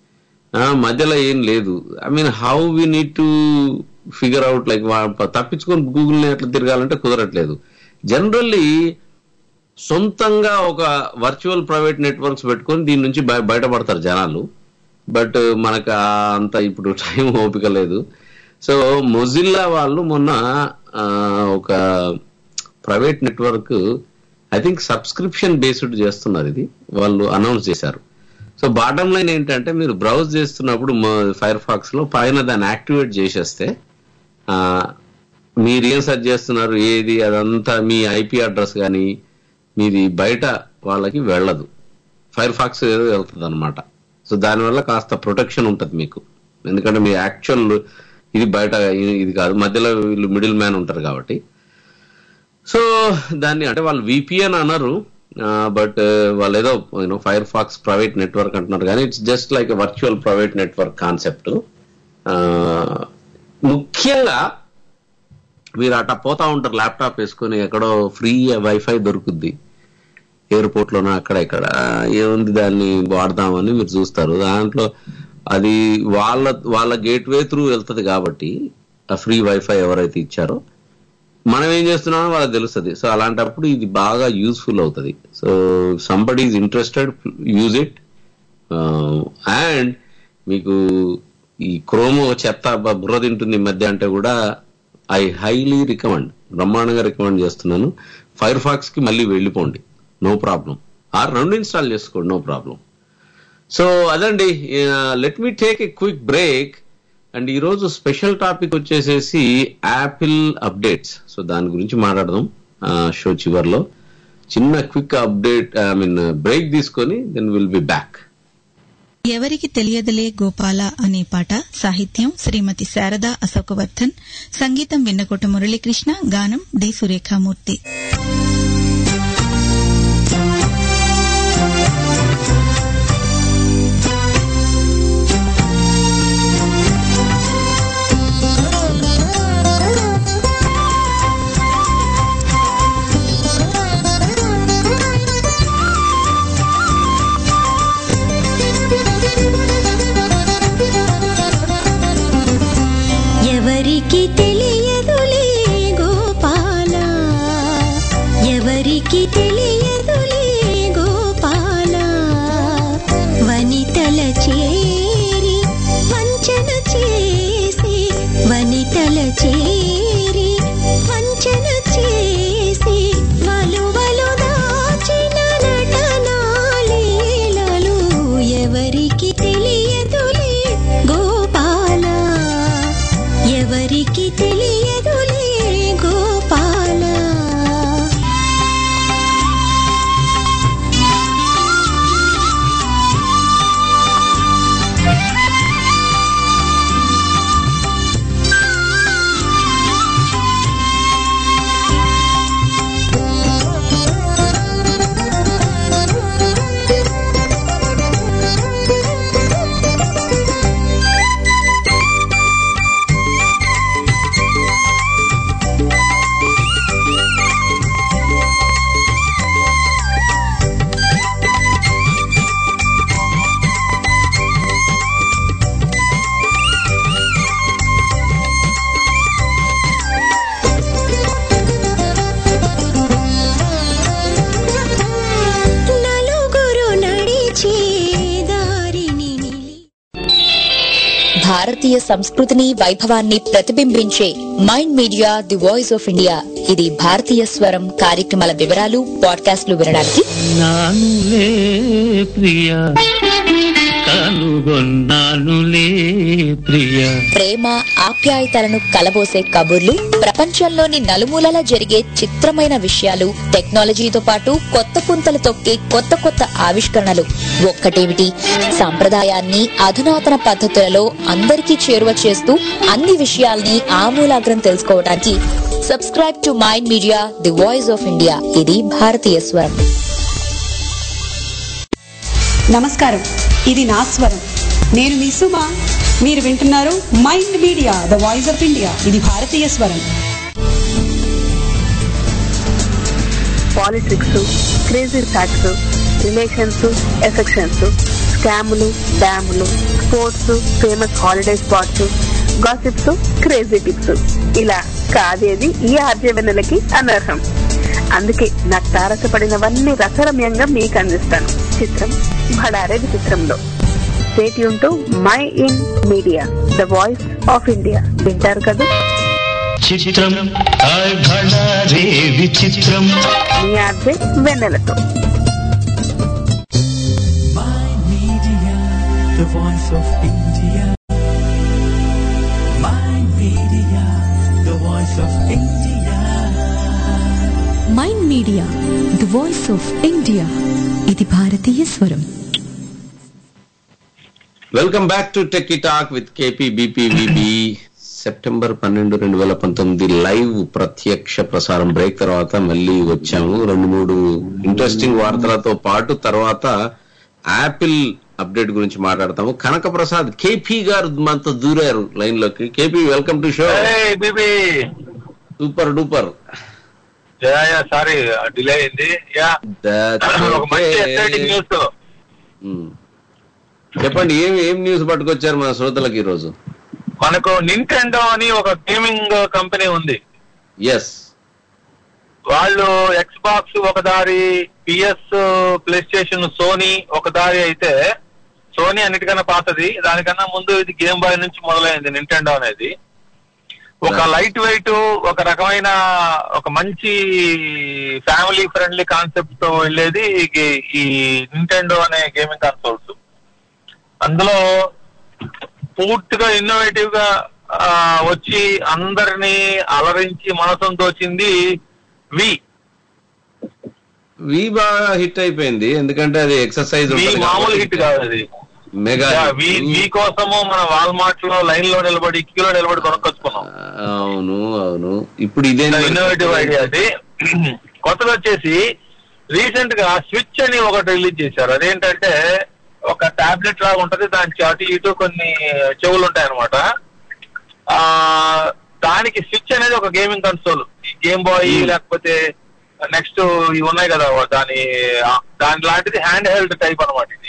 ఆ, మధ్యలో ఏం లేదు I mean how we need to figure out like తప్పించుకొని గూగుల్ ని ఎట్లా తిరగాలంటే కుదరట్లేదు జనరల్లీ సొంతంగా ఒక వర్చువల్ ప్రైవేట్ నెట్వర్క్స్ పెట్టుకొని దీని నుంచి బయ- బయటపడతారు జనాలు బట్ మనకు ఆ అంత ఇప్పుడు టైం ఓపిక లేదు సో మొజిల్లా వాళ్ళు మొన్న ఆ, ఒక private network I think subscription based చేస్తున్నారు ఇది వాళ్ళు అనౌన్స్ చేశారు సో బాటమ్ లైన్ ఏంటంటే మీరు బ్రౌజ్ చేస్తున్నప్పుడు ఫైర్ ఫాక్స్ లో పైన దాన్ని యాక్టివేట్ చేసేస్తే ఆ, మీరు ఏం సెర్చ్ చేస్తున్నారు ఏది అదంతా మీ ఐపీ అడ్రస్ కానీ మీది బయట వాళ్ళకి వెళ్ళదు ఫైర్ ఫాక్స్ ఏదో వెళ్తుంది అనమాట సో దానివల్ల కాస్త ప్రొటెక్షన్ ఉంటుంది మీకు ఎందుకంటే మీ యాక్చువల్ ఇది బయట ఇది- ఇది కాదు మధ్యలో వీళ్ళు మిడిల్ మ్యాన్ ఉంటారు కాబట్టి సో దాన్ని అంటే వాళ్ళు విపిఎన్ అన్నారు బట్ వాళ్ళు ఏదో you know Firefox private network అంటున్నారు కానీ it's just like virtual private network concept ముఖ్యంగా మీరు అట్లా పోతా ఉంటారు ల్యాప్టాప్ వేసుకొని ఎక్కడో ఫ్రీ వైఫై దొరుకుద్ది ఎయిర్పోర్ట్ లోనో అక్కడ ఇక్కడ ఏముంది దాన్ని వాడదామని మీరు చూస్తారు దాంట్లో అది వాళ్ళ వాళ్ళ గేట్వే త్రూ వెళ్తది కాబట్టి ఆ ఫ్రీ వైఫై ఎవరైతే ఇచ్చారో మనం ఏం చేస్తున్నామో వాళ్ళకి తెలుస్తుంది సో అలాంటప్పుడు ఇది బాగా యూస్ఫుల్ అవుతుంది so somebody is interested use it and మీకు ఈ క్రోమో చెత్త బ- బుర్ర తింటుంది ఈ మధ్య అంటే కూడా ఐ హైలీ రికమెండ్ బ్రహ్మాండంగా రికమెండ్ చేస్తున్నాను ఫైర్ ఫాక్స్ కి మళ్ళీ వెళ్ళిపోండి నో ప్రాబ్లం ఆ రెండు ఇన్స్టాల్ చేసుకోండి నో ప్రాబ్లం సో అదండి let me take a quick break and ఈ రోజు స్పెషల్ టాపిక్ వచ్చేసేసి యాపిల్ అప్డేట్స్ సో దాని గురించి మాట్లాడదాం షో చివర్లో చిన్న quick update I mean break తీసుకొని దెన్ విల్ బి బ్యాక్ ఎవరికి తెలియదులే గోపాల అనే పాట సాహిత్యం శ్రీమతి శారదా అశోకవర్ధన్ సంగీతం విన్నకోట మురళీకృష్ణ గానం డి సురేఖామూర్తి ఎవరికి తెలియదులే గోపాల ఎవరికి తెలియదులే గోపాల వనితల చేరి వంచన చేసి వనితల చేరి వంచన చేసి వలువలు దాచిన నటనాలీలలు ఎవరికి తెలియదులే గోపాల ఎవరికి తెలియదులే గోపాల నలుగురు నడిచే దారిని నిలి భారతీయ సంస్కృతిని వైభవాన్ని ప్రతిబింబించే Mind media the voice of India ఇది భారతీయ స్వరం కార్యక్రమాల వివరాలు పాడ్కాస్ట్లు వినడానికి నానులే ప్రియ కనుగొన్నానులే ప్రియ ప్రేమ ఆప్యాయతలను కలబోసే కబుర్లు ప్రపంచంలోని నలుమూలలా జరిగే చిత్రమైన విషయాలు టెక్నాలజీతో పాటు కొత్త పుంతలు తొక్కే కొత్త కొత్త ఆవిష్కరణలు ఒక్కటేమిటి సంప్రదాయాన్ని అధునాతన పద్ధతులలో అందరికీ చేరువ చేస్తూ అన్ని విషయాల్ని ఆమూలాగ్రం తెలుసుకోవడానికి subscribe to Mind media the voice of India ఇది భారతీయ స్వరం నమస్కారం ఇది నా స్వరం నేను మీ సుమ మీరు వింటున్నారు mind media the voice of India ఇది భారతీయ స్వరం politics crazy facts relations affections స్కాములు డ్యాములు sports famous holiday spots gossips crazy tips ఇలా కాదేది ఈ ఆర్జవెన్నెలకి అనర్హం అందుకే నాకు తారసపడినవన్నీ రసరమ్యంగా మీకు అందిస్తాను చిత్రం భడారే విచిత్రంలో stay tuned to my in Media the voice of India వింటారు కదా చిత్రం హాయ్ భళా రే విచిత్రం మీ ఆర్జే వెన్నెలతో The voice of India. My media, the voice of India. Mind media the voice of India ఇది భారతీయ స్వరం welcome back to techie talk with KP BPVB September పన్నెండు రెండు వేల పంతొమ్మిది లైవ్ ప్రత్యక్ష ప్రసారం బ్రేక్ తర్వాత మళ్ళీ వచ్చాము రెండు మూడు ఇంట్రెస్టింగ్ వార్తలతో పాటు తర్వాత యాపిల్ అప్డేట్ గురించి మాట్లాడతాము కనక ప్రసాద్ కేపీ గారు మనతో దూరారు లైన్ లోకి కేపీ వెల్కమ్ టు షో బీబీ super duper yeah yeah sorry delay అయింది యా ఒక మంచి ఎక్సైటింగ్ న్యూస్ చెప్పండి ఏం ఏం న్యూస్ పట్టుకొచ్చారు మన శ్రోతలకు ఈ రోజు మనకు నింటెండో అని ఒక గేమింగ్ కంపెనీ ఉంది ఎస్ వాళ్ళు ఎక్స్ బాక్స్ ఒక దారి పిఎస్ ప్లే స్టేషన్ సోనీ ఒక దారి అయితే సోనీ అన్నిటికన్నా పాతది దానికన్నా ముందు ఇది గేమ్ బాయ్ నుంచి మొదలైంది నింటెండో అనేది ఒక లైట్ వెయిట్ ఒక రకమైన ఒక మంచి ఫ్యామిలీ ఫ్రెండ్లీ కాన్సెప్ట్ తో వెళ్ళేది ఈ- ఈ నింటెండో అనే గేమింగ్ కన్సోల్స్ అందులో పూర్తిగా ఇన్నోవేటివ్ గా ఆ, వచ్చి అందరినీ అలరించి మనసును దోచింది వి వి బాగా హిట్ అయిపోయింది ఎందుకంటే అది ఎక్సర్సైజ్ వి మామూలు హిట్ కాదు అది మెగా యా, వి వి కోసము మన వాల్మార్ట్ లో లైన్ లో నిలబడి క్యూలో నిలబడి కొనుక్కొచ్చుకున్నాం అవును అవును ఇప్పుడు ఇదే ఇన్నోవేటివ్ ఐడియా అది కొత్తది వచ్చేసి రీసెంట్ గా స్విచ్ అని ఒకటి రిలీజ్ చేశారు అదేంటంటే ఒక టాబ్లెట్ లాగా ఉంటది దానికి అటు ఇటు కొన్ని చెవులు ఉంటాయి అనమాట ఆ దానికి స్విచ్ అనేది ఒక గేమింగ్ కన్సోల్ ఈ గేమ్ బాయ్ లేకపోతే నెక్స్ట్ ఇవి ఉన్నాయి కదా దాని దాని లాంటిది హ్యాండ్ హెల్డ్ టైప్ అన్నమాట ఇది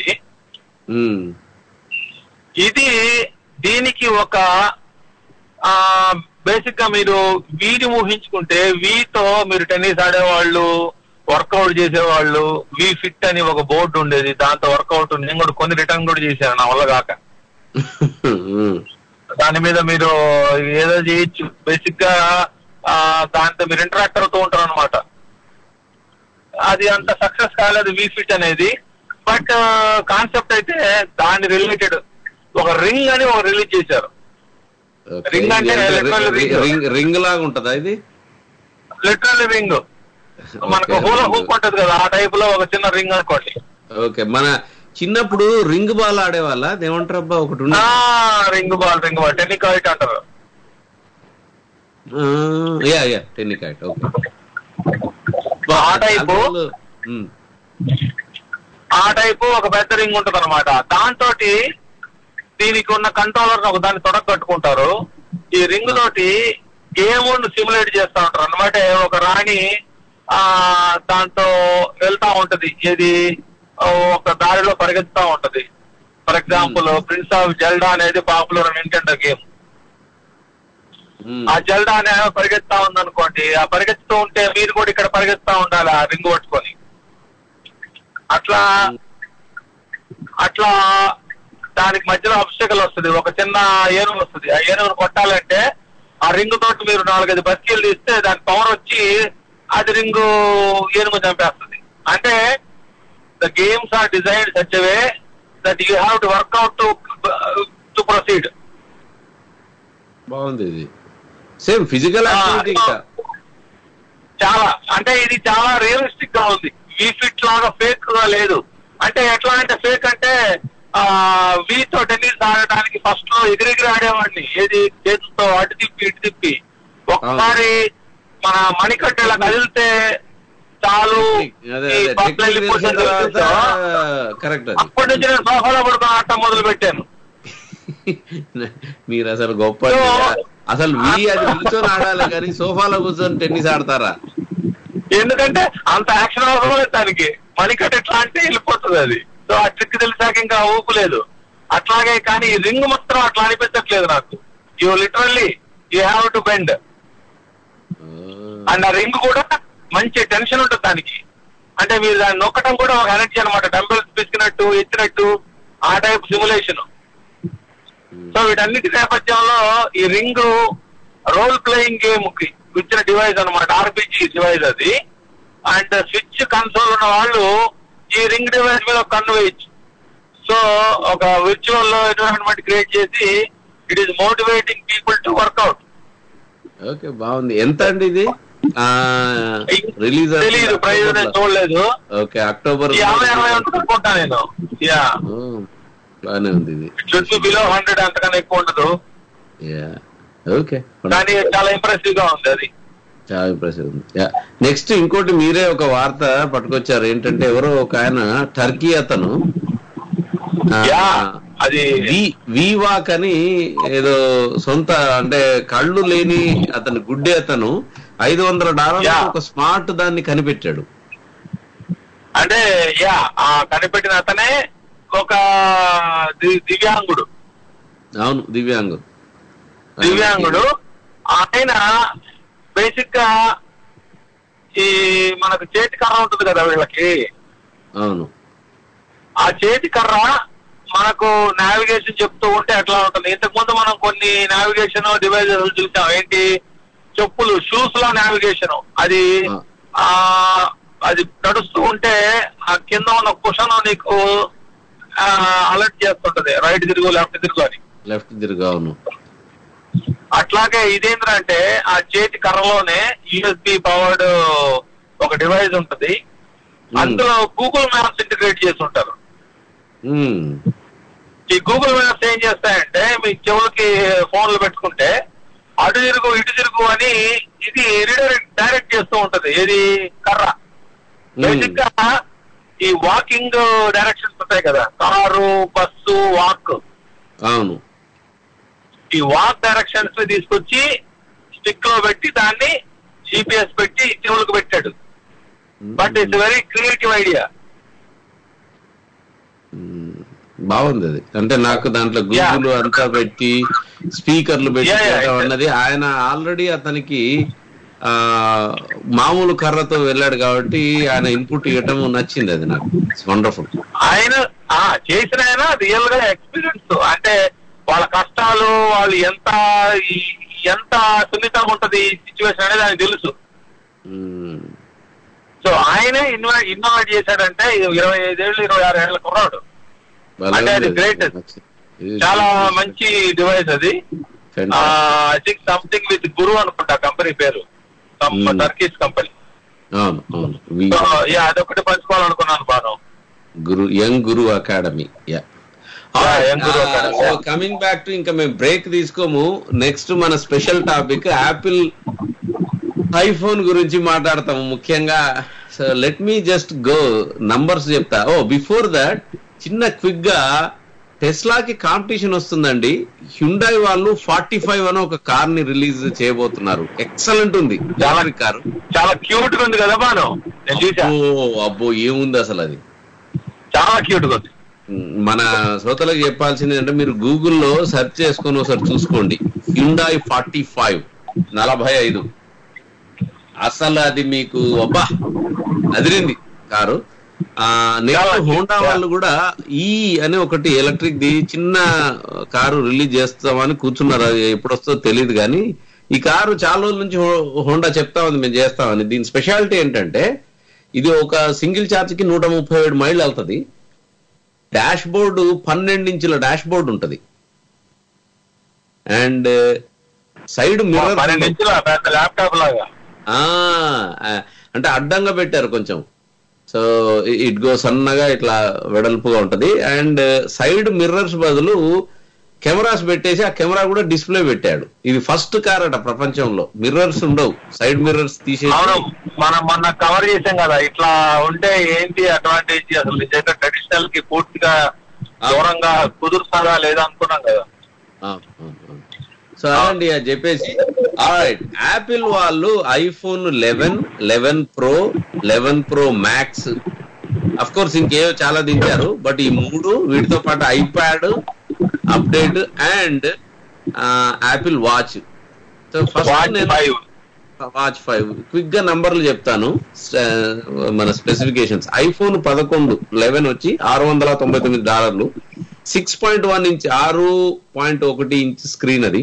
ఇది దీనికి ఒక ఆ బేసిక్ గా మీరు వీని ఊహించుకుంటే వీతో మీరు టెన్నిస్ ఆడేవాళ్ళు వర్కౌట్ చేసేవాళ్ళు వి ఫిట్ అని ఒక బోర్డు ఉండేది దాంతో వర్కౌట్ నేను కూడా కొన్ని రిటర్న్ కూడా చేశాను నా వల్ల కాక దాని మీద మీరు ఏదో చేయొచ్చు బేసిక్ గా ఆ, దాంతో మీరు ఇంటరాక్ట్ అవుతూ ఉంటారు అనమాట అది అంత సక్సెస్ కాలేదు వి ఫిట్ అనేది బట్ కాన్సెప్ట్ అయితే దాని రిలేటెడ్ ఒక రింగ్ అని ఒక రిలీజ్ చేశారు రింగ్ అంటే literally ring. రింగ్ రింగ్ లాగా ఉంటదా ఇది లిటరల్ రింగ్ మనకు హూల హూప్ ఉంటది కదా ఆ టైప్ లో ఒక చిన్న రింగ్ అనుకోండి ఓకే మన చిన్నప్పుడు రింగ్ బాల్ ఆడేవాళ్ళ అదేమంటారు అబ్బా ఒకటి ఉంది ring ball ring ball tennikoit అంటారు యా యా టెన్నికాయిట్ ఓకే ఆ టైపు ఆ టైపు ఒక పెద్ద రింగ్ ఉంటది అనమాట దాంతో దీనికి ఉన్న కంట్రోలర్ ఒక దాన్ని తొడగ కట్టుకుంటారు ఈ రింగ్ తోటి గేమ్ సిమ్యులేట్ చేస్తా ఉంటారు అనమాట ఒక రాణి ఆ దాంతో వెళ్తా ఉంటది ఇది ఆ, ఒక దారిలో పరిగెత్తుతా ఉంటది for example prince of Zelda అనేది పాపులర్ నింటెండో గేమ్ ఆ జెల్డా అనే ఆమె పరిగెత్తా ఉందనుకోండి ఆ పరిగెత్తుతూ ఉంటే మీరు కూడా ఇక్కడ పరిగెత్తా ఉండాలి ఆ రింగ్ పట్టుకొని అట్లా అట్లా దానికి మధ్యలో అబ్స్టకల్ వస్తుంది ఒక చిన్న ఏనుగు వస్తుంది ఆ ఏనుగును కొట్టాలంటే ఆ రింగ్ తోటి మీరు నాలుగైదు బస్కీలు తీస్తే దాని పవర్ వచ్చి అది రింగు ఏనుగు చంపేస్తుంది అంటే the games are design such way that you have to work out to to proceed బాగుంది ఇది సేమ్ ఫిజికల్ యాక్టివిటీ ఇంకా చాలా అంటే ఇది చాలా రియలిస్టిక్ గా ఉంది వీ ఫిట్ లాగా ఫేక్ గా లేదు అంటే ఎట్లా అంటే ఫేక్ అంటే ఆ వీతో టెన్నిస్ ఆడడానికి ఫస్ట్ లో ఎగిరెగిరి ఆడేవాడిని ఏది చేతులతో అటు తిప్పి ఇటు తిప్పి ఒకసారి మన మణికట్టు ఇలా కదిలితే చాలు అదే ఈ అదే పక్కన టెక్నిక్ తెలిసిన వెళ్ళిపోతుంది తర్వాత తెలుసా? కరెక్ట్ అది అప్పటి నుంచి నేను సోఫాలో పడుకొని ఆడటం మొదలు పెట్టాను మీరు అసలు గొప్ప అండి. అసలు వీ అది కూర్చొని ఆడాలి కానీ సోఫాలో కూర్చొని టెన్నిస్ ఆడతారా ఎందుకంటే అంత యాక్షన్ అవసరం లేదు దానికి మణికట్టు ఎట్లా అంటే వెళ్ళిపోతుంది అది సో ఆ ట్రిక్ తెలిసాక ఇంకా ఊపు లేదు అట్లాగే కానీ ఈ రింగ్ మాత్రం అట్లా అనిపించట్లేదు నాకు you literally you have to bend and ఆ రింగ్ కూడా మంచి టెన్షన్ ఉంటుంది దానికి అంటే మీరు దాన్ని నొక్కడం కూడా ఒక ఎనర్జీ అనమాట డంబెల్స్ పిసికినట్టు ఎత్తినట్టు ఆ టైప్ సిములేషన్ సో వీటన్నిటి నేపథ్యంలో ఈ రింగ్ రోల్ ప్లేయింగ్ గేమ్ కి ఇచ్చిన డివైస్ అనమాట ఆర్పిజి డివైస్ అది అండ్ స్విచ్ కన్సోల్ ఉన్న వాళ్ళు ఈ రింగ్ డివైస్ మీద ఒక కన్ను వేయచ్చు సో ఒక విర్చువల్ ఎన్విరాన్మెంట్ క్రియేట్ చేసి it is motivating people to work out okay బాగుంది ఎంత అండి ఇది రిలీజ్ తెలీదు ప్రైజ్ నేను చూడలేదు ఓకే అక్టోబర్ యాభై అరవై ఉంటుంది అనుకుంటా నేను యా బాగానే ఉంది ఇది షుడ్ బి బిలో హండ్రెడ్ అంతకన్నా ఎక్కువ ఉండదు యా ఓకే కానీ చాలా ఇంప్రెసివ్ గా ఉంది అది చాలా ఇంప్రెసివ్ ఉంది యా నెక్స్ట్ ఇంకోటి మీరే ఒక వార్త పట్టుకొచ్చారు ఏంటంటే ఎవరో ఒక ఆయన టర్కీ అతను ఆ, అది వీవాక్ అని ఏదో సొంత అంటే కళ్ళు లేని అతను గుడ్డే అతను ఐదు వందల డాలర్ల ఒక స్మార్ట్ దాన్ని కనిపెట్టాడు అంటే యా ఆ కనిపెట్టిన అతనే ఒక ది- దివ్యాంగుడు అవును దివ్యాంగు దివ్యాంగుడు ఆయన బేసిక్ గా ఈ మనకు చేతి కర్ర ఉంటుంది కదా వీళ్ళకి అవును ఆ చేతి కర్ర మనకు నావిగేషన్ చెప్తూ ఉంటే ఎట్లా ఉంటుంది ఇంతకు ముందు మనం కొన్ని నావిగేషన్ డివైజెస్ చూసాం ఏంటి చెప్పులు షూస్ లో నావిగేషన్ అది ఆ అది నడుస్తూ ఉంటే ఆ కింద ఉన్న కుషన్ నీకు అలర్ట్ చేస్తుంటది రైట్ తిరుగు లెఫ్ట్ తిరుగు అని లెఫ్ట్ తిరుగు అవును అట్లాగే ఇదేంటంటే ఆ చేతి కర్రలోనే యూఎస్బి పవర్డ్ ఒక డివైస్ ఉంటది అందులో గూగుల్ మ్యాప్స్ ఇంటిగ్రేట్ చేసి ఉంటారు ఉమ్, ఈ గూగుల్ మ్యాప్స్ ఏం చేస్తాయంటే మీ చెవులకి ఫోన్లు పెట్టుకుంటే అటు తిరుగు ఇటు తిరుగు అని ఇది రీడైరెక్ట్ డైరెక్ట్ చేస్తూ ఉంటది ఏది కర్ర బేసిక్ గా ఈ వాకింగ్ డైరెక్షన్స్ ఉంటాయి కదా కారు బస్సు వాక్ అవును ఈ వాక్ డైరెక్షన్స్ తీసుకొచ్చి స్టిక్ లో పెట్టి దాన్ని జీపీఎస్ పెట్టి చెవులకు పెట్టాడు but it's very creative idea బాగుంది అది అంటే నాకు దాంట్లో గూగుల్ అంతా పెట్టి స్పీకర్లు పెట్టి Yeah, yeah, చేయడం అన్నది ఆయన ఆల్రెడీ అతనికి ఆ మామూలు కర్రతో వెళ్ళాడు కాబట్టి ఆయన ఇన్పుట్ ఇవ్వటం నచ్చింది అది నాకు వండర్ఫుల్ ఆయన ఆ చేసిన ఆయన రియల్ గా ఎక్స్పీరియన్స్ అంటే వాళ్ళ కష్టాలు వాళ్ళు ఎంత ఈ- ఎంత సున్నితంగా ఉంటది సిచ్యువేషన్ అనేది ఆయనకు తెలుసు సో ఆయనే ఇన్వైట్ ఇన్నోవేట్ చేశాడంటే ఇది ఇరవై ఐదేళ్ళు ఇరవై ఆరు ఏళ్ళ కుర్రాడు అంటే అది గ్రేట్ చాలా మంచి డివైస్ అది I think something with Guru అనుకుంటా కంపెనీ పేరు సమ్ టర్కీస్ కంపెనీ అవును అవును వి- సో యా అదొకటి పంచుకోవాలనుకున్నాను బాను Guru Young Guru Academy yeah Young Guru Academy, yeah. Coming back to ఇంకా మేము బ్రేక్ తీసుకోము నెక్స్ట్ మన స్పెషల్ టాపిక్ యాపిల్ ఐఫోన్ గురించి మాట్లాడతాము ముఖ్యంగా so let me just go numbers చెప్తా ఓ బిఫోర్ దట్ చిన్న క్విక్ గా టెస్లాకి కాంపిటీషన్ వస్తుందండి హ్యుండాయ్ వాళ్ళు ఫార్టీ ఫైవ్ అని ఒక కార్ ని రిలీజ్ చేయబోతున్నారు ఎక్సలెంట్ ఉంది ఎలక్ట్రిక్ కారు చాలా క్యూట్ గా ఉంది కదా బాను నేను చూసా అబ్బో అబ్బో ఏముంది అసలు అది చాలా క్యూట్ గా ఉంది మన శ్రోతలకు చెప్పాల్సింది అంటే మీరు గూగుల్లో సెర్చ్ చేసుకొని ఒకసారి చూసుకోండి హ్యుండాయ్ ఫార్టీ ఫైవ్ నలభై ఐదు అసలు అది మీకు అబ్బా అదిరింది కారు ఆ నెక్స్ట్ హోండా వాళ్ళు కూడా ఈ అని ఒకటి ఎలక్ట్రిక్ ది చిన్న కారు రిలీజ్ చేస్తామని కూర్చున్నారు అది ఎప్పుడు వస్తుందో తెలియదు కానీ ఈ కారు చాలా రోజుల నుంచి హో- హోండా చెప్తా ఉంది మేము చేస్తామని దీని స్పెషాలిటీ ఏంటంటే ఇది ఒక సింగిల్ ఛార్జ్ కి నూట ముప్పై ఏడు మైళ్ళు వెళ్తది డాష్ బోర్డు పన్నెండు ఇంచుల డాష్ బోర్డు ఉంటది అండ్ సైడ్ మిర్రర్ పన్నెండు ఇంచుల పెద్ద ల్యాప్టాప్ లాగా ఆ ఆ, అంటే అడ్డంగా పెట్టారు కొంచెం సో ఇట్ గో సన్నగా ఇట్లా వెడల్పుగా ఉంటది అండ్ సైడ్ మిర్రర్స్ బదులు కెమెరాస్ పెట్టేసి ఆ కెమెరా కూడా డిస్ప్లే పెట్టాడు ఇది ఫస్ట్ కార్ అట ప్రపంచంలో మిర్రర్స్ ఉండవు సైడ్ మిర్రర్స్ తీసేసి అవును మనం మొన్న కవర్ చేసాం కదా ఇట్లా ఉంటే ఏంటి అడ్వాంటేజ్ అసలు నిజంగా ట్రెడిషనల్ కి పూర్తిగా దూరంగా కుదురుతారా లేదా అనుకున్నాం కదా ఆ, ఆ, ఆ. సో అదండి అది చెప్పేసి ఆల్రైట్ యాపిల్ వాళ్ళు iPhone eleven eleven pro eleven pro max of course ఇంకేవో చాలా దించారు బట్ ఈ మూడు వీటితో పాటు iPad update and Apple watch so first నేను వాచ్ ఫైవ్ క్విక్ గా నంబర్లు చెప్తాను స- మన స్పెసిఫికేషన్స్ ఐఫోన్ పదకొండు లెవెన్ వచ్చి ఆరు వందల తొంభై తొమ్మిది డాలర్లు సిక్స్ పాయింట్ వన్ ఇంచ్ ఆరు పాయింట్ ఒకటి ఇంచ్ స్క్రీన్ అది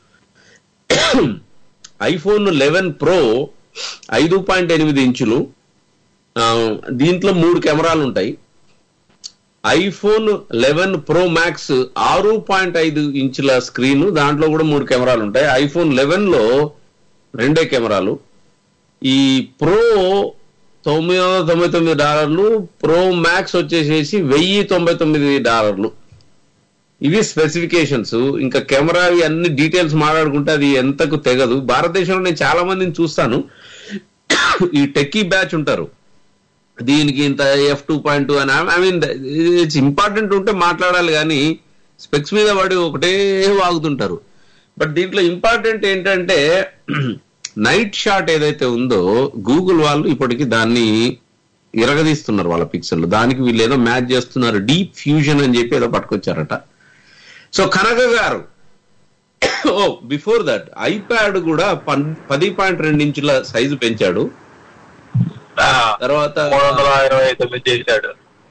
ఐఫోన్ లెవెన్ ప్రో ఐదు పాయింట్ ఎనిమిది ఇంచులు ఆ, దీంట్లో మూడు కెమెరాలు ఉంటాయి ఐఫోన్ లెవెన్ ప్రో మ్యాక్స్ ఆరు పాయింట్ ఐదు ఇంచుల స్క్రీన్ దాంట్లో కూడా మూడు కెమెరాలు ఉంటాయి ఐఫోన్ లెవెన్ లో రెండే కెమెరాలు ఈ ప్రో తొమ్మిది వందల తొంభై తొమ్మిది డాలర్లు ప్రో మ్యాక్స్ వచ్చేసేసి వెయ్యి తొంభై తొమ్మిది డాలర్లు ఇవి స్పెసిఫికేషన్స్ ఇంకా కెమెరా ఇవి అన్ని డీటెయిల్స్ మాట్లాడుకుంటే అది ఎంతకు తెగదు భారతదేశంలో నేను చాలా మందిని చూస్తాను ఈ టెక్కీ బ్యాచ్ ఉంటారు దీనికి ఇంత ఎఫ్ టూ పాయింట్ టూ అని ఐ మీన్ ఇట్స్ ఇంపార్టెంట్ ఉంటే మాట్లాడాలి కానీ స్పెక్స్ మీద పడి ఒకటే వాగుతుంటారు బట్ దీంట్లో ఇంపార్టెంట్ ఏంటంటే నైట్ షాట్ ఏదైతే ఉందో గూగుల్ వాళ్ళు ఇప్పటికి దాన్ని ఇరగదీస్తున్నారు వాళ్ళ పిక్సెల్ దానికి వీళ్ళు ఏదో మ్యాచ్ చేస్తున్నారు డీప్ ఫ్యూజన్ అని చెప్పి ఏదో పట్టుకొచ్చారట సో కనక గారు ఓ బిఫోర్ దట్ ఐప్యాడ్ కూడా పన్- పది పాయింట్ రెండు ఇంచుల సైజు పెంచాడు తర్వాత మూడు వందల ఇరవై తొమ్మిది చేశాడు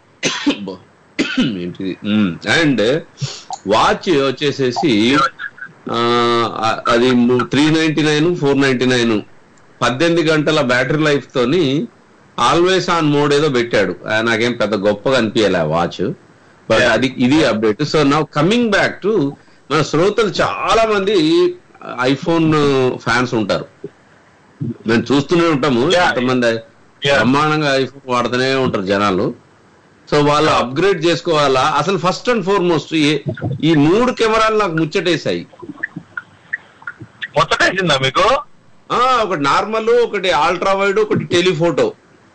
ఏంటిది అండ్ వాచ్ వచ్చేసేసి ఆ, అది three ninety nine four ninety nine పద్దెనిమిది గంటల బ్యాటరీ లైఫ్ తోని ఆల్వేస్ ఆన్ మోడ్ ఏదో పెట్టాడు ఆ, నాకేం పెద్ద గొప్పగా అనిపించలే ఆ వాచ్ బట్ అది ఇది అప్డేట్ సో నా కమింగ్ బ్యాక్ టు మన శ్రోతలు చాలా మంది ఐఫోన్ ఫ్యాన్స్ ఉంటారు మేము చూస్తూనే ఉంటాము కొంతమంది బ్రహ్మాండంగా ఐఫోన్ వాడుతూనే ఉంటారు జనాలు సో వాళ్ళు అప్గ్రేడ్ చేసుకోవాలా అసలు ఫస్ట్ అండ్ ఫార్మోస్ట్ ఈ మూడు కెమెరాలు నాకు ముచ్చటేశాయి ముచ్చటేసిందా మీకు ఆ, ఒకటి నార్మల్ ఒకటి అల్ట్రా వైడ్ ఒకటి టెలిఫోటో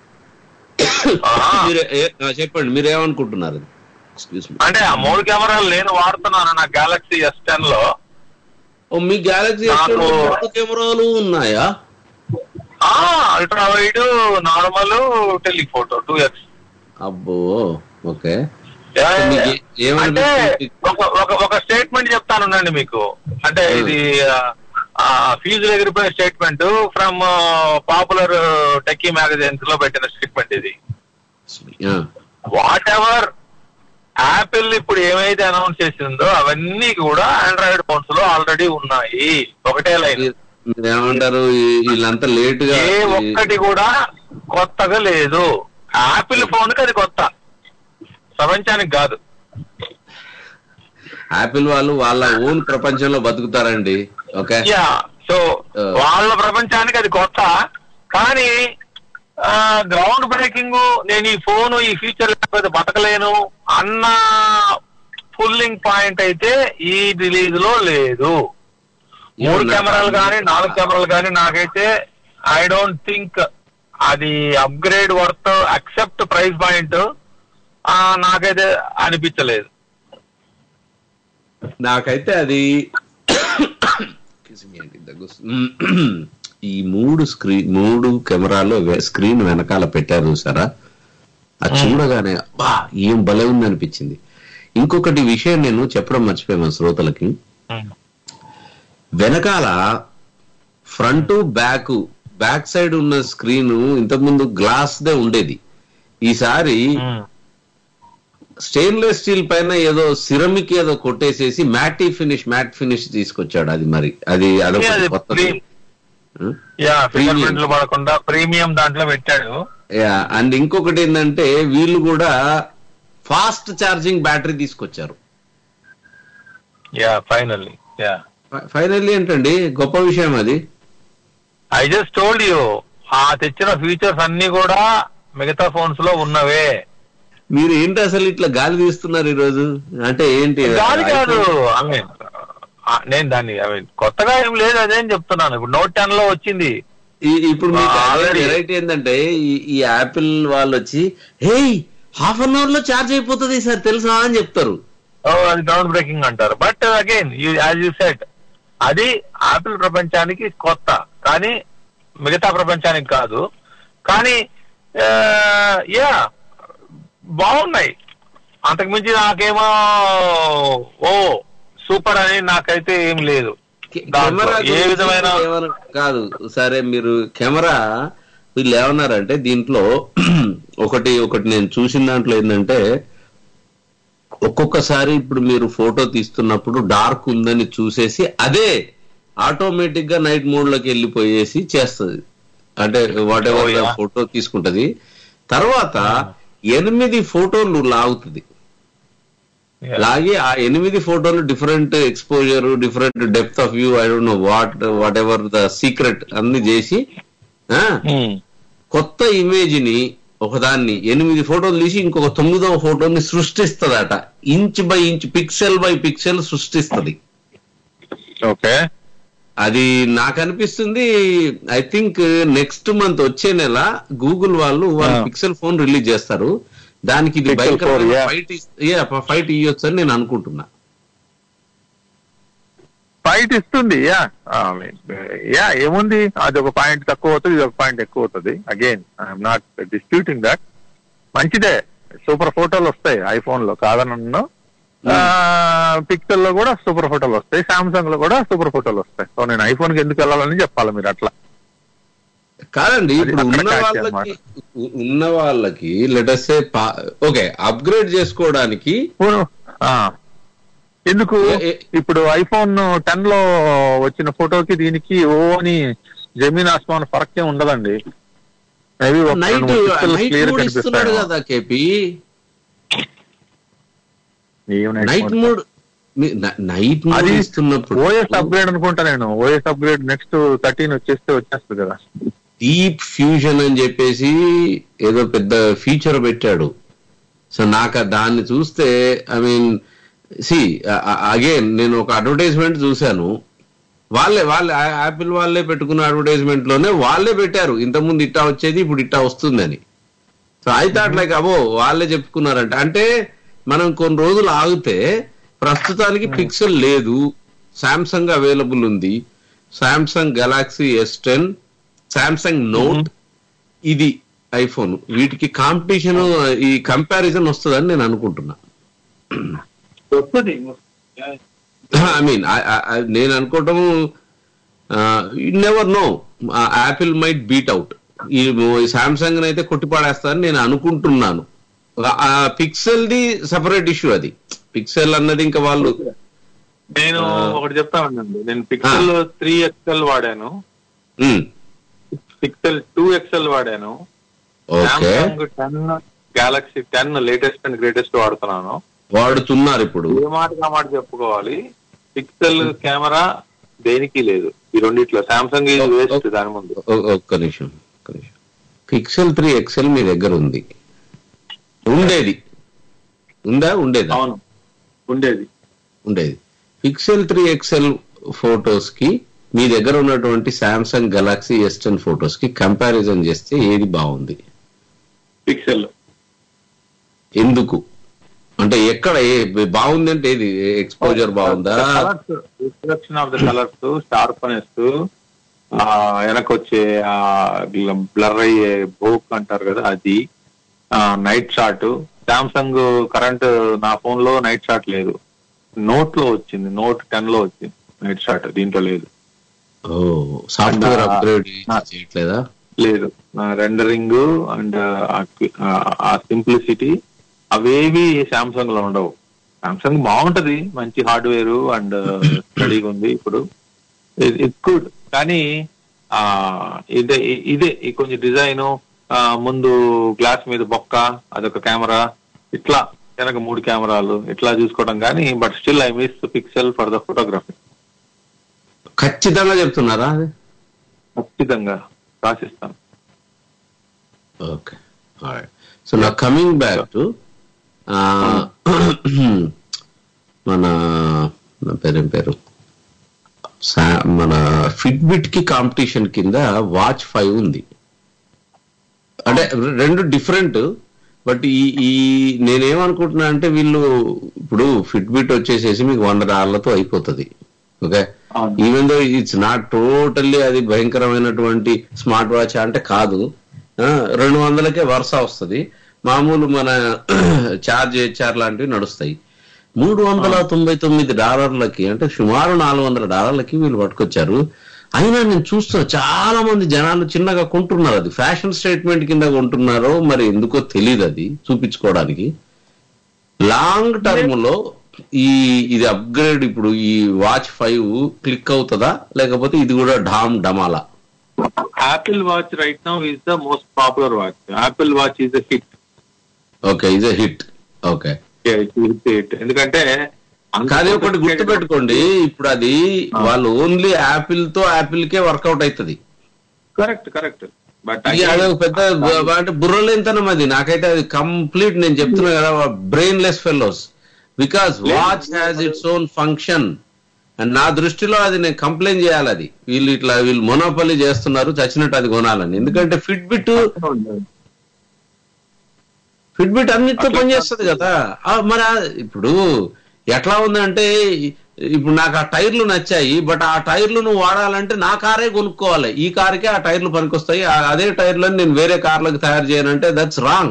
మీరే ఏ- ఆ, చెప్పండి మీరు ఏమనుకుంటున్నారు ఎక్స్క్యూజ్ మీ అంటే ఆ మూడు కెమెరాలు నేను వాడుతున్నాను నా గెలాక్సీ ఎస్ టెన్ లో ఓ మీ గ్యాలక్సీ నాకు- మూడు కెమెరాలు ఉన్నాయా ultra wide normal telephoto two x అబ్బో ఓకే అంటే ఒక ఒక ఒక స్టేట్మెంట్ చెప్తానుండండి మీకు అంటే ఇది ఫీజు ఎగిరిపోయిన statement from popular techie magazines లో పెట్టిన స్టేట్మెంట్ ఇది వాట్ ఎవర్ యాపిల్ ఇప్పుడు ఏమైతే అనౌన్స్ చేసిందో అవన్నీ కూడా ఆండ్రాయిడ్ ఫోన్స్ లో ఆల్రెడీ ఉన్నాయి ఒకటే లైన్ మీరు ఏమంటారు ఈ- వీళ్ళంతా లేట్ గా ఏ ఒక్కటి కూడా కొత్తగా లేదు యాపిల్ ఫోన్ కి అది కొత్త ప్రపంచానికి కాదు యాపిల్ వాళ్ళు వాళ్ళ ఓన్ ప్రపంచంలో బతుకుతారండి ఓకే యా సో వాళ్ళ ప్రపంచానికి అది కొత్త కానీ గ్రౌండ్ బ్రేకింగ్ నేను ఈ ఫోన్ ఈ ఫీచర్ లేకపోతే బతకలేను అన్న ఫుల్లింగ్ పాయింట్ అయితే ఈ రిలీజ్ లో లేదు మూడు ఏమన్నా? కెమెరాలు కానీ నాలుగు కెమెరాలు కానీ నాకైతే ఐ డోంట్ థింక్ అది upgrade worth accept price point నాకైతే అనిపించలేదు నాకైతే అది ఏంటి దగ్గు వస్తుంది. ఈ మూడు స్క్రీన్ మూడు కెమెరాలు వె- స్క్రీన్ వెనకాల పెట్టారు చూసారా అది చూడగానే బా ఏం భలే ఉంది అనిపించింది ఇంకొకటి విషయం నేను చెప్పడం మర్చిపోయాను శ్రోతలకి వెనకాల ఫ్రంట్ బ్యాక్ బ్యాక్ సైడ్ ఉన్న స్క్రీన్ ఇంతకుముందు గ్లాస్ దే ఉండేది ఈసారి స్టెయిన్లెస్ స్టీల్ పైన ఏదో సిరమిక్ ఏదో కొట్టేసేసి మ్యాటీ ఫినిష్ మ్యాట్ ఫినిష్ తీసుకొచ్చాడు అది మరి అది అదొకటి అది కొత్తది ప్రీ- యా ఫింగర్ ప్రింట్లు పడకుండా ప్రీమియం దాంట్లో పెట్టాడు అండ్ ఇంకొకటి ఏంటంటే వీళ్ళు కూడా ఫాస్ట్ ఛార్జింగ్ బ్యాటరీ తీసుకొచ్చారు యా ఫైనల్లీ యా ఫైనల్లీ ఏంటండి గొప్ప విషయం అది ఐ జస్ట్ టోల్డ్ యూ ఆ తెచ్చిన ఫీచర్స్ అన్ని కూడా మిగతా ఫోన్స్ లో ఉన్నవే మీరు ఏంటి అసలు ఇట్లా గాలి తీస్తున్నారు ఈ రోజు అంటే ఏంటి గాలి కాదు ఐ మీన్ నేను దాన్ని ఐ మీన్ కొత్తగా ఏం లేదు అదేం చెప్తున్నాను ఇప్పుడు నోట్ టెన్ లో వచ్చింది ఈ- ఇప్పుడు మీకు Already. వెరైటీ ఏంటంటే ఈ- ఈ యాపిల్ వాళ్ళు వచ్చి హే హాఫ్ అన్ అవర్ లో ఛార్జ్ అయిపోతుంది సార్ తెలుసా అని చెప్తారు ఓ అది గ్రౌండ్ బ్రేకింగ్ అంటారు but again as you said అది ఆపిల్ ప్రపంచానికి కొత్త కానీ మిగతా ప్రపంచానికి కాదు కానీ యా బాగున్నాయి అంతకుమించి నాకేమో ఓ సూపర్ అని నాకైతే ఏం లేదు దాంట్లో కెమెరా ఏ గురించి విధమైన ఏమన్నా- కాదు సరే మీరు కెమెరా వీళ్ళు ఏమన్నారంటే దీంట్లో ఒకటి ఒకటి నేను చూసిన దాంట్లో ఏంటంటే ఒక్కొక్కసారి ఇప్పుడు మీరు ఫోటో తీస్తున్నప్పుడు డార్క్ ఉందని చూసేసి అదే ఆటోమేటిక్ గా నైట్ మోడ్ లోకి వెళ్ళిపోయేసి చేస్తుంది అంటే whatever Oh, yeah. Photo తీసుకుంటది తర్వాత ఎనిమిది ఫోటోలు లాగుతుంది లాగి ఆ ఎనిమిది ఫోటోలు different exposure different depth of view I don't know what whatever the secret అన్ని చేసి ఆ, కొత్త ఇమేజ్ ని ఒకదాన్ని ఎనిమిది ఫోటోలు తీసి ఇంకొక తొమ్మిదవ ఫోటోని సృష్టిస్తదట inch by inch pixel by pixel సృష్టిస్తది ఓకే అది నాకు అనిపిస్తుంది ఐ థింక్ నెక్స్ట్ మంత్ వచ్చే నెల గూగుల్ వాళ్ళు వాళ్ళు పిక్సెల్ ఫోన్ రిలీజ్ చేస్తారు దానికి ఇది Pixel భయంకరమైన 4, yeah. ఫైట్ ఫైట్ ఇవ్వచ్చు అని నేను అనుకుంటున్నా ఫైట్ ఇస్తుంది యా యా ఏముంది అది ఒక పాయింట్ తక్కువ అవుతుంది ఇది ఒక పాయింట్ ఎక్కువ అవుతుంది again I'm not disputing that మంచిదే సూపర్ ఫోటోలు వస్తాయి ఐఫోన్ లో కాదనన్ను పిక్చర్ లో కూడా సూపర్ ఫోటోలు వస్తాయి సామ్సంగ్ లో కూడా సూపర్ ఫోటోలు వస్తాయి సో నేను ఐఫోన్ కి ఎందుకు వెళ్ళాలని చెప్పాలి మీరు అట్లా కాదండి అది ఇప్పుడు అక్కడ ఉన్న catch వాళ్ళకి ఉ- ఉన్న వాళ్ళకి లెటర్సే ఓకే అప్గ్రేడ్ చేసుకోవడానికి ఆ. ఎందుకు ఇప్పుడు ఐఫోన్ టెన్ లో వచ్చిన ఫోటోకి దీనికి ఓ అని జమీన్ ఆస్మాన్ ఫరక్ ఏం ఉండదండి మేబీ ఒక నైట్ రెండు మూడు pixels నైట్ clear మోడ్ ఇస్తున్నాడు కనిపిస్తాయి కదా కేపీ ఏం night night mode? Mode night mode అది ఇస్తున్నప్పుడు ఓఎస్ అప్గ్రేడ్ అనుకుంటా నేను ఓఎస్ అప్గ్రేడ్ నెక్స్ట్ థర్టీన్ వచ్చేస్తే వచ్చేస్తుంది కదా డీప్ ఫ్యూజన్ అని చెప్పేసి ఏదో పెద్ద ఫీచర్ పెట్టాడు సో నాకు ఆ దాన్ని చూస్తే ఐ మీన్ సి అగైన్ నేను ఒక అడ్వర్టైజ్మెంట్ చూశాను వాళ్ళే వాళ్ళే యాపిల్ వాళ్ళే పెట్టుకున్న అడ్వర్టైజ్మెంట్ లోనే వాళ్ళే పెట్టారు ఇంతకుముందు ఇట్టా వచ్చేది ఇప్పుడు ఇట్టా వస్తుందని సో ఐ థాట్ లైక్ అబో వాళ్ళే చెప్పుకున్నారంట అంటే మనం కొన్ని రోజులు ఆగితే ప్రస్తుతానికి పిక్సెల్ లేదు సామ్సంగ్ అవైలబుల్ ఉంది Samsung Galaxy S ten Samsung Note ఇది ఐఫోన్ వీటికి కాంపిటీషన్ ఈ కంపారిజన్ వస్తుందని నేను అనుకుంటున్నా ఐ మీన్ నేను అనుకోవటం never no Apple might beat out ఈ సామ్సంగ్ అయితే కొట్టిపాడేస్తారని నేను అనుకుంటున్నాను ఆ పిక్సెల్ ది సపరేట్ ఇష్యూ అది పిక్సెల్ అన్నది ఇంకా వాళ్ళు నేను ఒకటి చెప్తానండి నేను పిక్సెల్ త్రీ ఎక్స్ఎల్ వాడాను పిక్సెల్ టూ ఎక్స్ఎల్ వాడాను okay Samsung ten Galaxy ten latest and greatest వాడుతున్నాను వాడుతున్నారు ఇప్పుడు ఏ మాట మాట చెప్పుకోవాలి పిక్సెల్ కెమెరా దేనికి లేదు ఈ రెండిట్లో సామ్సంగ్ ఇది వేస్ట్ దాని ముందు ఒ- ఒక్క నిమిషం ఒక్క నిమిషం పిక్సెల్ త్రీ ఎక్సెల్ మీ దగ్గర ఉంది ఉండేది ఉందా ఉండేదా అవును ఉండేది ఉండేది పిక్సెల్ త్రీ ఎక్సెల్ ఫోటోస్ కి మీ దగ్గర ఉన్నటువంటి Samsung Galaxy S ten photos కి కంపారిజన్ చేస్తే ఏది బాగుంది పిక్సెల్ ఎందుకు అంటే ఎక్కడ ఏ- బాగుంది అంటే ఏది ఎక్స్పోజర్ బాగుందా reflection of the colours sharpness వెనకొచ్చే బ్లర్ అయ్యే బోక్ అంటారు కదా అది నైట్ షాట్ సామ్సంగ్ కరెంట్ నా ఫోన్ లో నైట్ షాట్ లేదు నోట్ లో వచ్చింది నోట్ టెన్ లో వచ్చింది నైట్ షాట్ దీంట్లో లేదు ఓ సాఫ్ట్వేర్ నా- అప్గ్రేడ్ చేయట్లేదా లేదు రెండరింగ్ అండ్ ఆ సింప్లిసిటీ అవేవి సామ్సంగ్ లో ఉండవు సామ్సంగ్ బాగుంటది మంచి హార్డ్వేర్ అండ్ స్టడీగా ఉంది ఇప్పుడు ఇట్స్ గుడ్ కానీ ఆ ఇదే ఇదే ఈ కొంచెం డిజైన్ ముందు గ్లాస్ మీద బొక్క అదొక కెమెరా ఇట్లా వెనక మూడు కెమెరాలు ఇట్లా చూసుకోవడం కానీ but still I miss Pixel for the photography ఖచ్చితంగా చెప్తున్నారా అది ఖచ్చితంగా రాసిస్తాను ఓకే సో నా కమింగ్ బ్యాక్ టు మన నా పేరేం పేరు సా- మన ఫిట్బిట్ కి కాంపిటీషన్ కింద వాచ్ ఫైవ్ ఉంది అంటే రెండు డిఫరెంట్ బట్ ఈ ఈ నేనేమనుకుంటున్నా అంటే వీళ్ళు ఇప్పుడు ఫిట్బిట్ వచ్చేసేసి మీకు వంద డాలర్లతో అయిపోతుంది okay even though it's not totally అది భయంకరమైనటువంటి స్మార్ట్ వాచ్ అంటే కాదు ఆ, రెండు వందలకే వరుస వస్తుంది మామూలు మన చార్జ్ హెచ్ఆర్ లాంటివి నడుస్తాయి మూడు వందల తొంభై తొమ్మిది డాలర్లకి అంటే సుమారు నాలుగు వందల డాలర్లకి వీళ్ళు పట్టుకొచ్చారు అయినా నేను చూస్తున్నా చాలా మంది జనాలు చిన్నగా కొంటున్నారు అది ఫ్యాషన్ స్టేట్మెంట్ కింద కొంటున్నారో మరి ఎందుకో తెలియదు అది చూపించుకోవడానికి లాంగ్ టర్మ్ లో ఈ ఇది అప్గ్రేడ్ ఇప్పుడు ఈ వాచ్ ఫైవ్ క్లిక్ అవుతుందా లేకపోతే ఇది కూడా ఢామ్ డమాలా Apple watch right now is the most popular watch Apple watch is hit okay ఇది హిట్ ఓకే హిట్ ఎందుకంటే అంత కానీ ఒకటి గుర్తు పెట్టుకోండి ఇప్పుడు అది వాళ్ళు ఓన్లీ యాపిల్ తో యాపిల్ కే వర్కౌట్ అవుతుంది కరెక్ట్ కరెక్ట్ బట్ ఇది అదే ఒక పెద్ద బ- అంటే బుర్రలేనితనం అది నాకైతే అది కంప్లీట్ నేను చెప్తున్నా కదా brainless fellows because watch has its own function and నా దృష్టిలో అది నేను కంప్లైంట్ చేయాలి అది వీళ్ళు ఇట్లా వీళ్ళు మొనోపల్లి చేస్తున్నారు చచ్చినట్టు అది కొనాలని ఎందుకంటే ఫిట్ బిట్ ఫిట్ బిట్ అన్నిటితో పనిచేస్తుంది కదా ఆ, మరి ఆ- ఇప్పుడు ఎట్లా ఉందంటే ఇప్పుడు నాకు ఆ టైర్లు నచ్చాయి బట్ ఆ టైర్లు నువ్వు వాడాలంటే నా కారే కొనుక్కోవాలి ఈ కారుకే ఆ టైర్లు పనికొస్తాయి ఆ- అదే టైర్లను నేను వేరే కార్లకు తయారు చేయనంటే దట్స్ రాంగ్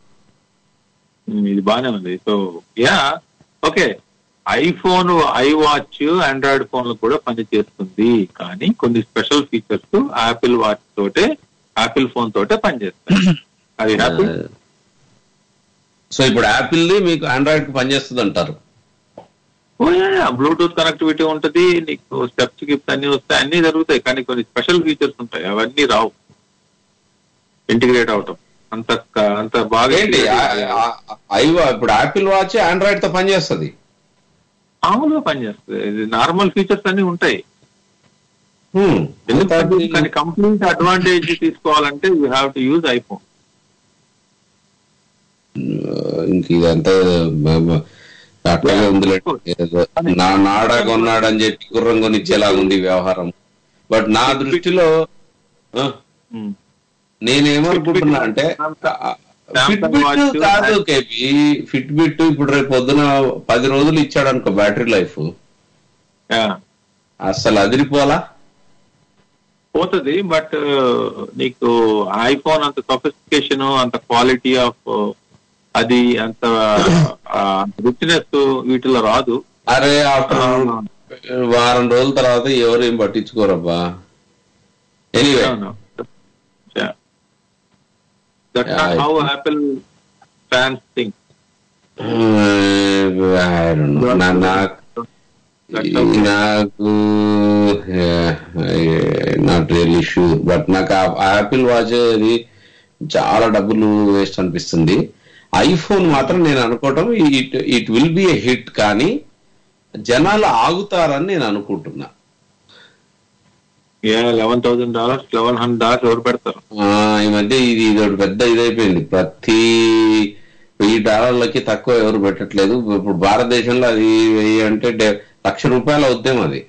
ఇది బానే ఉంది so ya okay iPhone iWatch Android ఫోన్లు కూడా పనిచేస్తుంది కానీ కొన్ని స్పెషల్ ఫీచర్స్ యాపిల్ వాచ్ తోటే యాపిల్ ఫోన్ తోటే పనిచేస్తాయి అది యాపిల్ సో ఇప్పుడు యాపిల్ ది మీకు ఆండ్రాయిడ్ కి పనిచేస్తుంది అంటారు బ్లూటూత్ కనెక్టివిటీ ఉంటది నీకు స్టెప్స్ గిప్స్ అన్ని వస్తాయి అన్ని జరుగుతాయి కానీ కొన్ని స్పెషల్ ఫీచర్స్ ఉంటాయి అవన్నీ రావు ఇంటిగ్రేట్ అవటం అంత క- అంత బాగా ఏంటి ఐవా ఇప్పుడు యాపిల్ వాచ్ ఆండ్రాయిడ్ తో పనిచేస్తుంది మామూలుగా పనిచేస్తుంది ఇది నార్మల్ ఫీచర్స్ అన్ని ఉంటాయి Hmm. ఎందుకంటే కానీ కంప్లీట్ అడ్వాంటేజ్ తీసుకోవాలంటే you have to use iPhone ఇంక ఇదంతా బ- బ- అట్లాగే ఉందిలే ఏదో నా నాడా కొన్నాడని చెప్పి గుర్రం కొనిచ్చేలా ఉంది ఈ వ్యవహారం బట్ నా దృష్టిలో ఆ, నేనేమనుకుంటున్నా అంటే ఫిట్ బిట్ కాదు కేపీ ఫిట్ బిట్ ఇప్పుడు రేపు పొద్దున పది రోజులు ఇచ్చాడు అనుకో బ్యాటరీ లైఫ్ అసలు అదిరిపోలా పోతుంది బట్ నీకు ఐఫోన్ అంత సొఫిస్టికేషన్ అంత క్వాలిటీ ఆఫ్ అది అంత రిచ్నెస్ వీటిలో రాదు అరే ఆఫ్టర్ వారం రోజుల తర్వాత ఎవరు ఏం పట్టించుకోరబ్బా anyway that not how Apple fans think నాకు నాకు నాట్ రియల్లీ షూర్ బట్ నాకు యాపిల్ వాచ్ అది చాలా డబ్బులు వేస్ట్ అనిపిస్తుంది ఐఫోన్ మాత్రం నేను అనుకోవటం it it will be a hit కానీ జనాలు ఆగుతారని నేను అనుకుంటున్నా eleven thousand dollars eleven hundred dollars ఎవరు పెడతారు ఆ, ఈ మధ్య ఇది ఇది ఒకటి పెద్ద ఇదైపోయింది ప్రతి వెయ్యి డాలర్లకి తక్కువ ఎవరు పెట్టట్లేదు ఇప్పుడు భారతదేశంలో అది వెయ్యి అంటే డే- లక్ష రూపాయల ఉద్యమం అది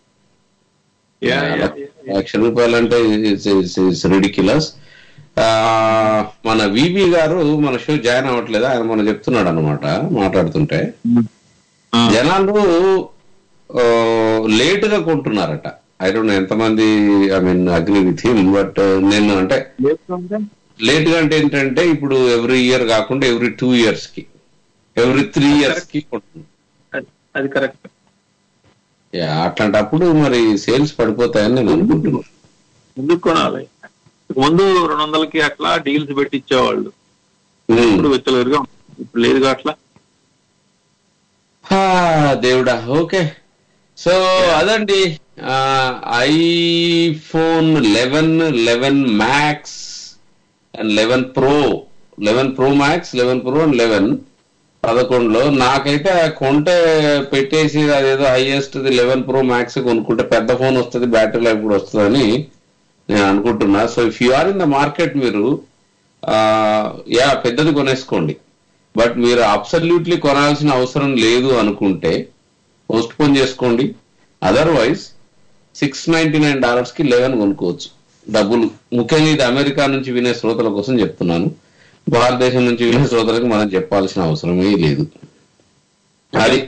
లక్ష రూపాయలు అంటే రిడిక్యులస్ మన విబి గారు మన షో జాయిన్ అవ్వట్లేదు ఆయన మనం చెప్తున్నాడు అనమాట మాట్లాడుతుంటే జనాలు లేట్ గా కొంటున్నారట ఐ డోంట్ ఎంతమంది I mean agree with him but నేను అంటే లేట్ గా అంటే ఏంటంటే ఇప్పుడు ఎవ్రీ ఇయర్ కాకుండా ఎవ్రీ టూ ఇయర్స్ కి ఎవ్రీ త్రీ ఇయర్స్ కి కొంటున్నాను అది కరెక్ట్ యా, అట్లాంటప్పుడు మరి సేల్స్ పడిపోతాయని నేను అనుకుంటున్నాను ముందుకు కొనాలి ముందు రెండు వందలకి అట్లా డీల్స్ పెట్టి ఇచ్చేవాళ్ళు ఇప్పుడు వెచ్చలేరుగా ఇప్పుడు లేదుగా అట్లా హా, దేవుడా ఓకే సో అదండి iPhone eleven eleven max and eleven pro eleven pro max eleven pro and eleven పదకొండులో నాకైతే ఆ కొంటే పెట్టేసి అదేదో హైయెస్ట్ లెవెన్ ప్రో మ్యాక్స్ కొనుక్కుంటే పెద్ద ఫోన్ వస్తుంది బ్యాటరీ లైఫ్ కూడా వస్తుందని నేను అనుకుంటున్నా so if you are in the market మీరు యా పెద్దది కొనేసుకోండి బట్ మీరు అబ్సల్యూట్లీ కొనాల్సిన అవసరం లేదు అనుకుంటే పోస్ట్ పోన్ చేసుకోండి otherwise six ninety nine dollars కి లెవెన్ కొనుక్కోవచ్చు డబ్బులు ముఖ్యంగా ఇది అమెరికా నుంచి వినే శ్రోతల కోసం చెప్తున్నాను భారతదేశం నుంచి వినే శ్రోతలకు మనం చెప్పాల్సిన అవసరమే లేదు అది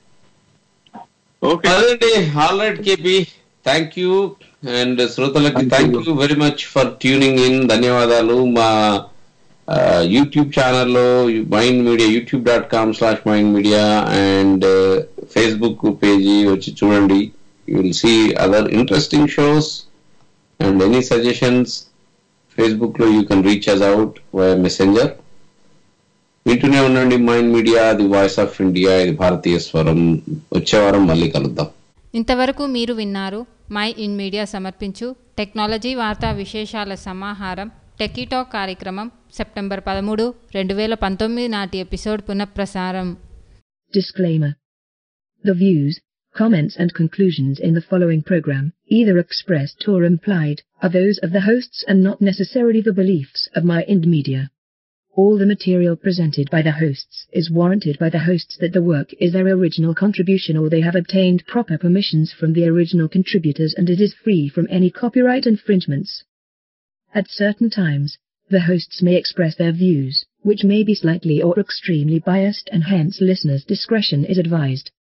అదండి all right KP thank you and శ్రోతలకి thank you very much for tuning in ధన్యవాదాలు మా యూట్యూబ్ ఛానల్లో mind media YouTube dot com slash mind media and Facebook పేజీ వచ్చి చూడండి you will see other interesting shows and any suggestions Facebook లో you can reach us out by messenger వింటూనే ఉండండి mind media the voice of India ఇది భారతీయ స్వరం వచ్చే వారం మళ్ళీ కలుద్దాం ఇంతవరకు మీరు విన్నారు మై ఇన్ మీడియా సమర్పించు టెక్నాలజీ వార్తా విశేషాల సమాహారం టెకీటాక్ కార్యక్రమం సెప్టెంబర్ పదమూడు రెండు వేల పంతొమ్మిది నాటి ఎపిసోడ్ పునఃప్రసారం Disclaimer. The views, comments and conclusions in the following program, either expressed or implied, are those of the hosts and not necessarily the beliefs of my Ind Media. All the material presented by the hosts is warranted by the hosts that the work is their original contribution or they have obtained proper permissions from the original contributors and it is free from any copyright infringements. At certain times, the hosts may express their views, which may be slightly or extremely biased and hence listeners' discretion is advised.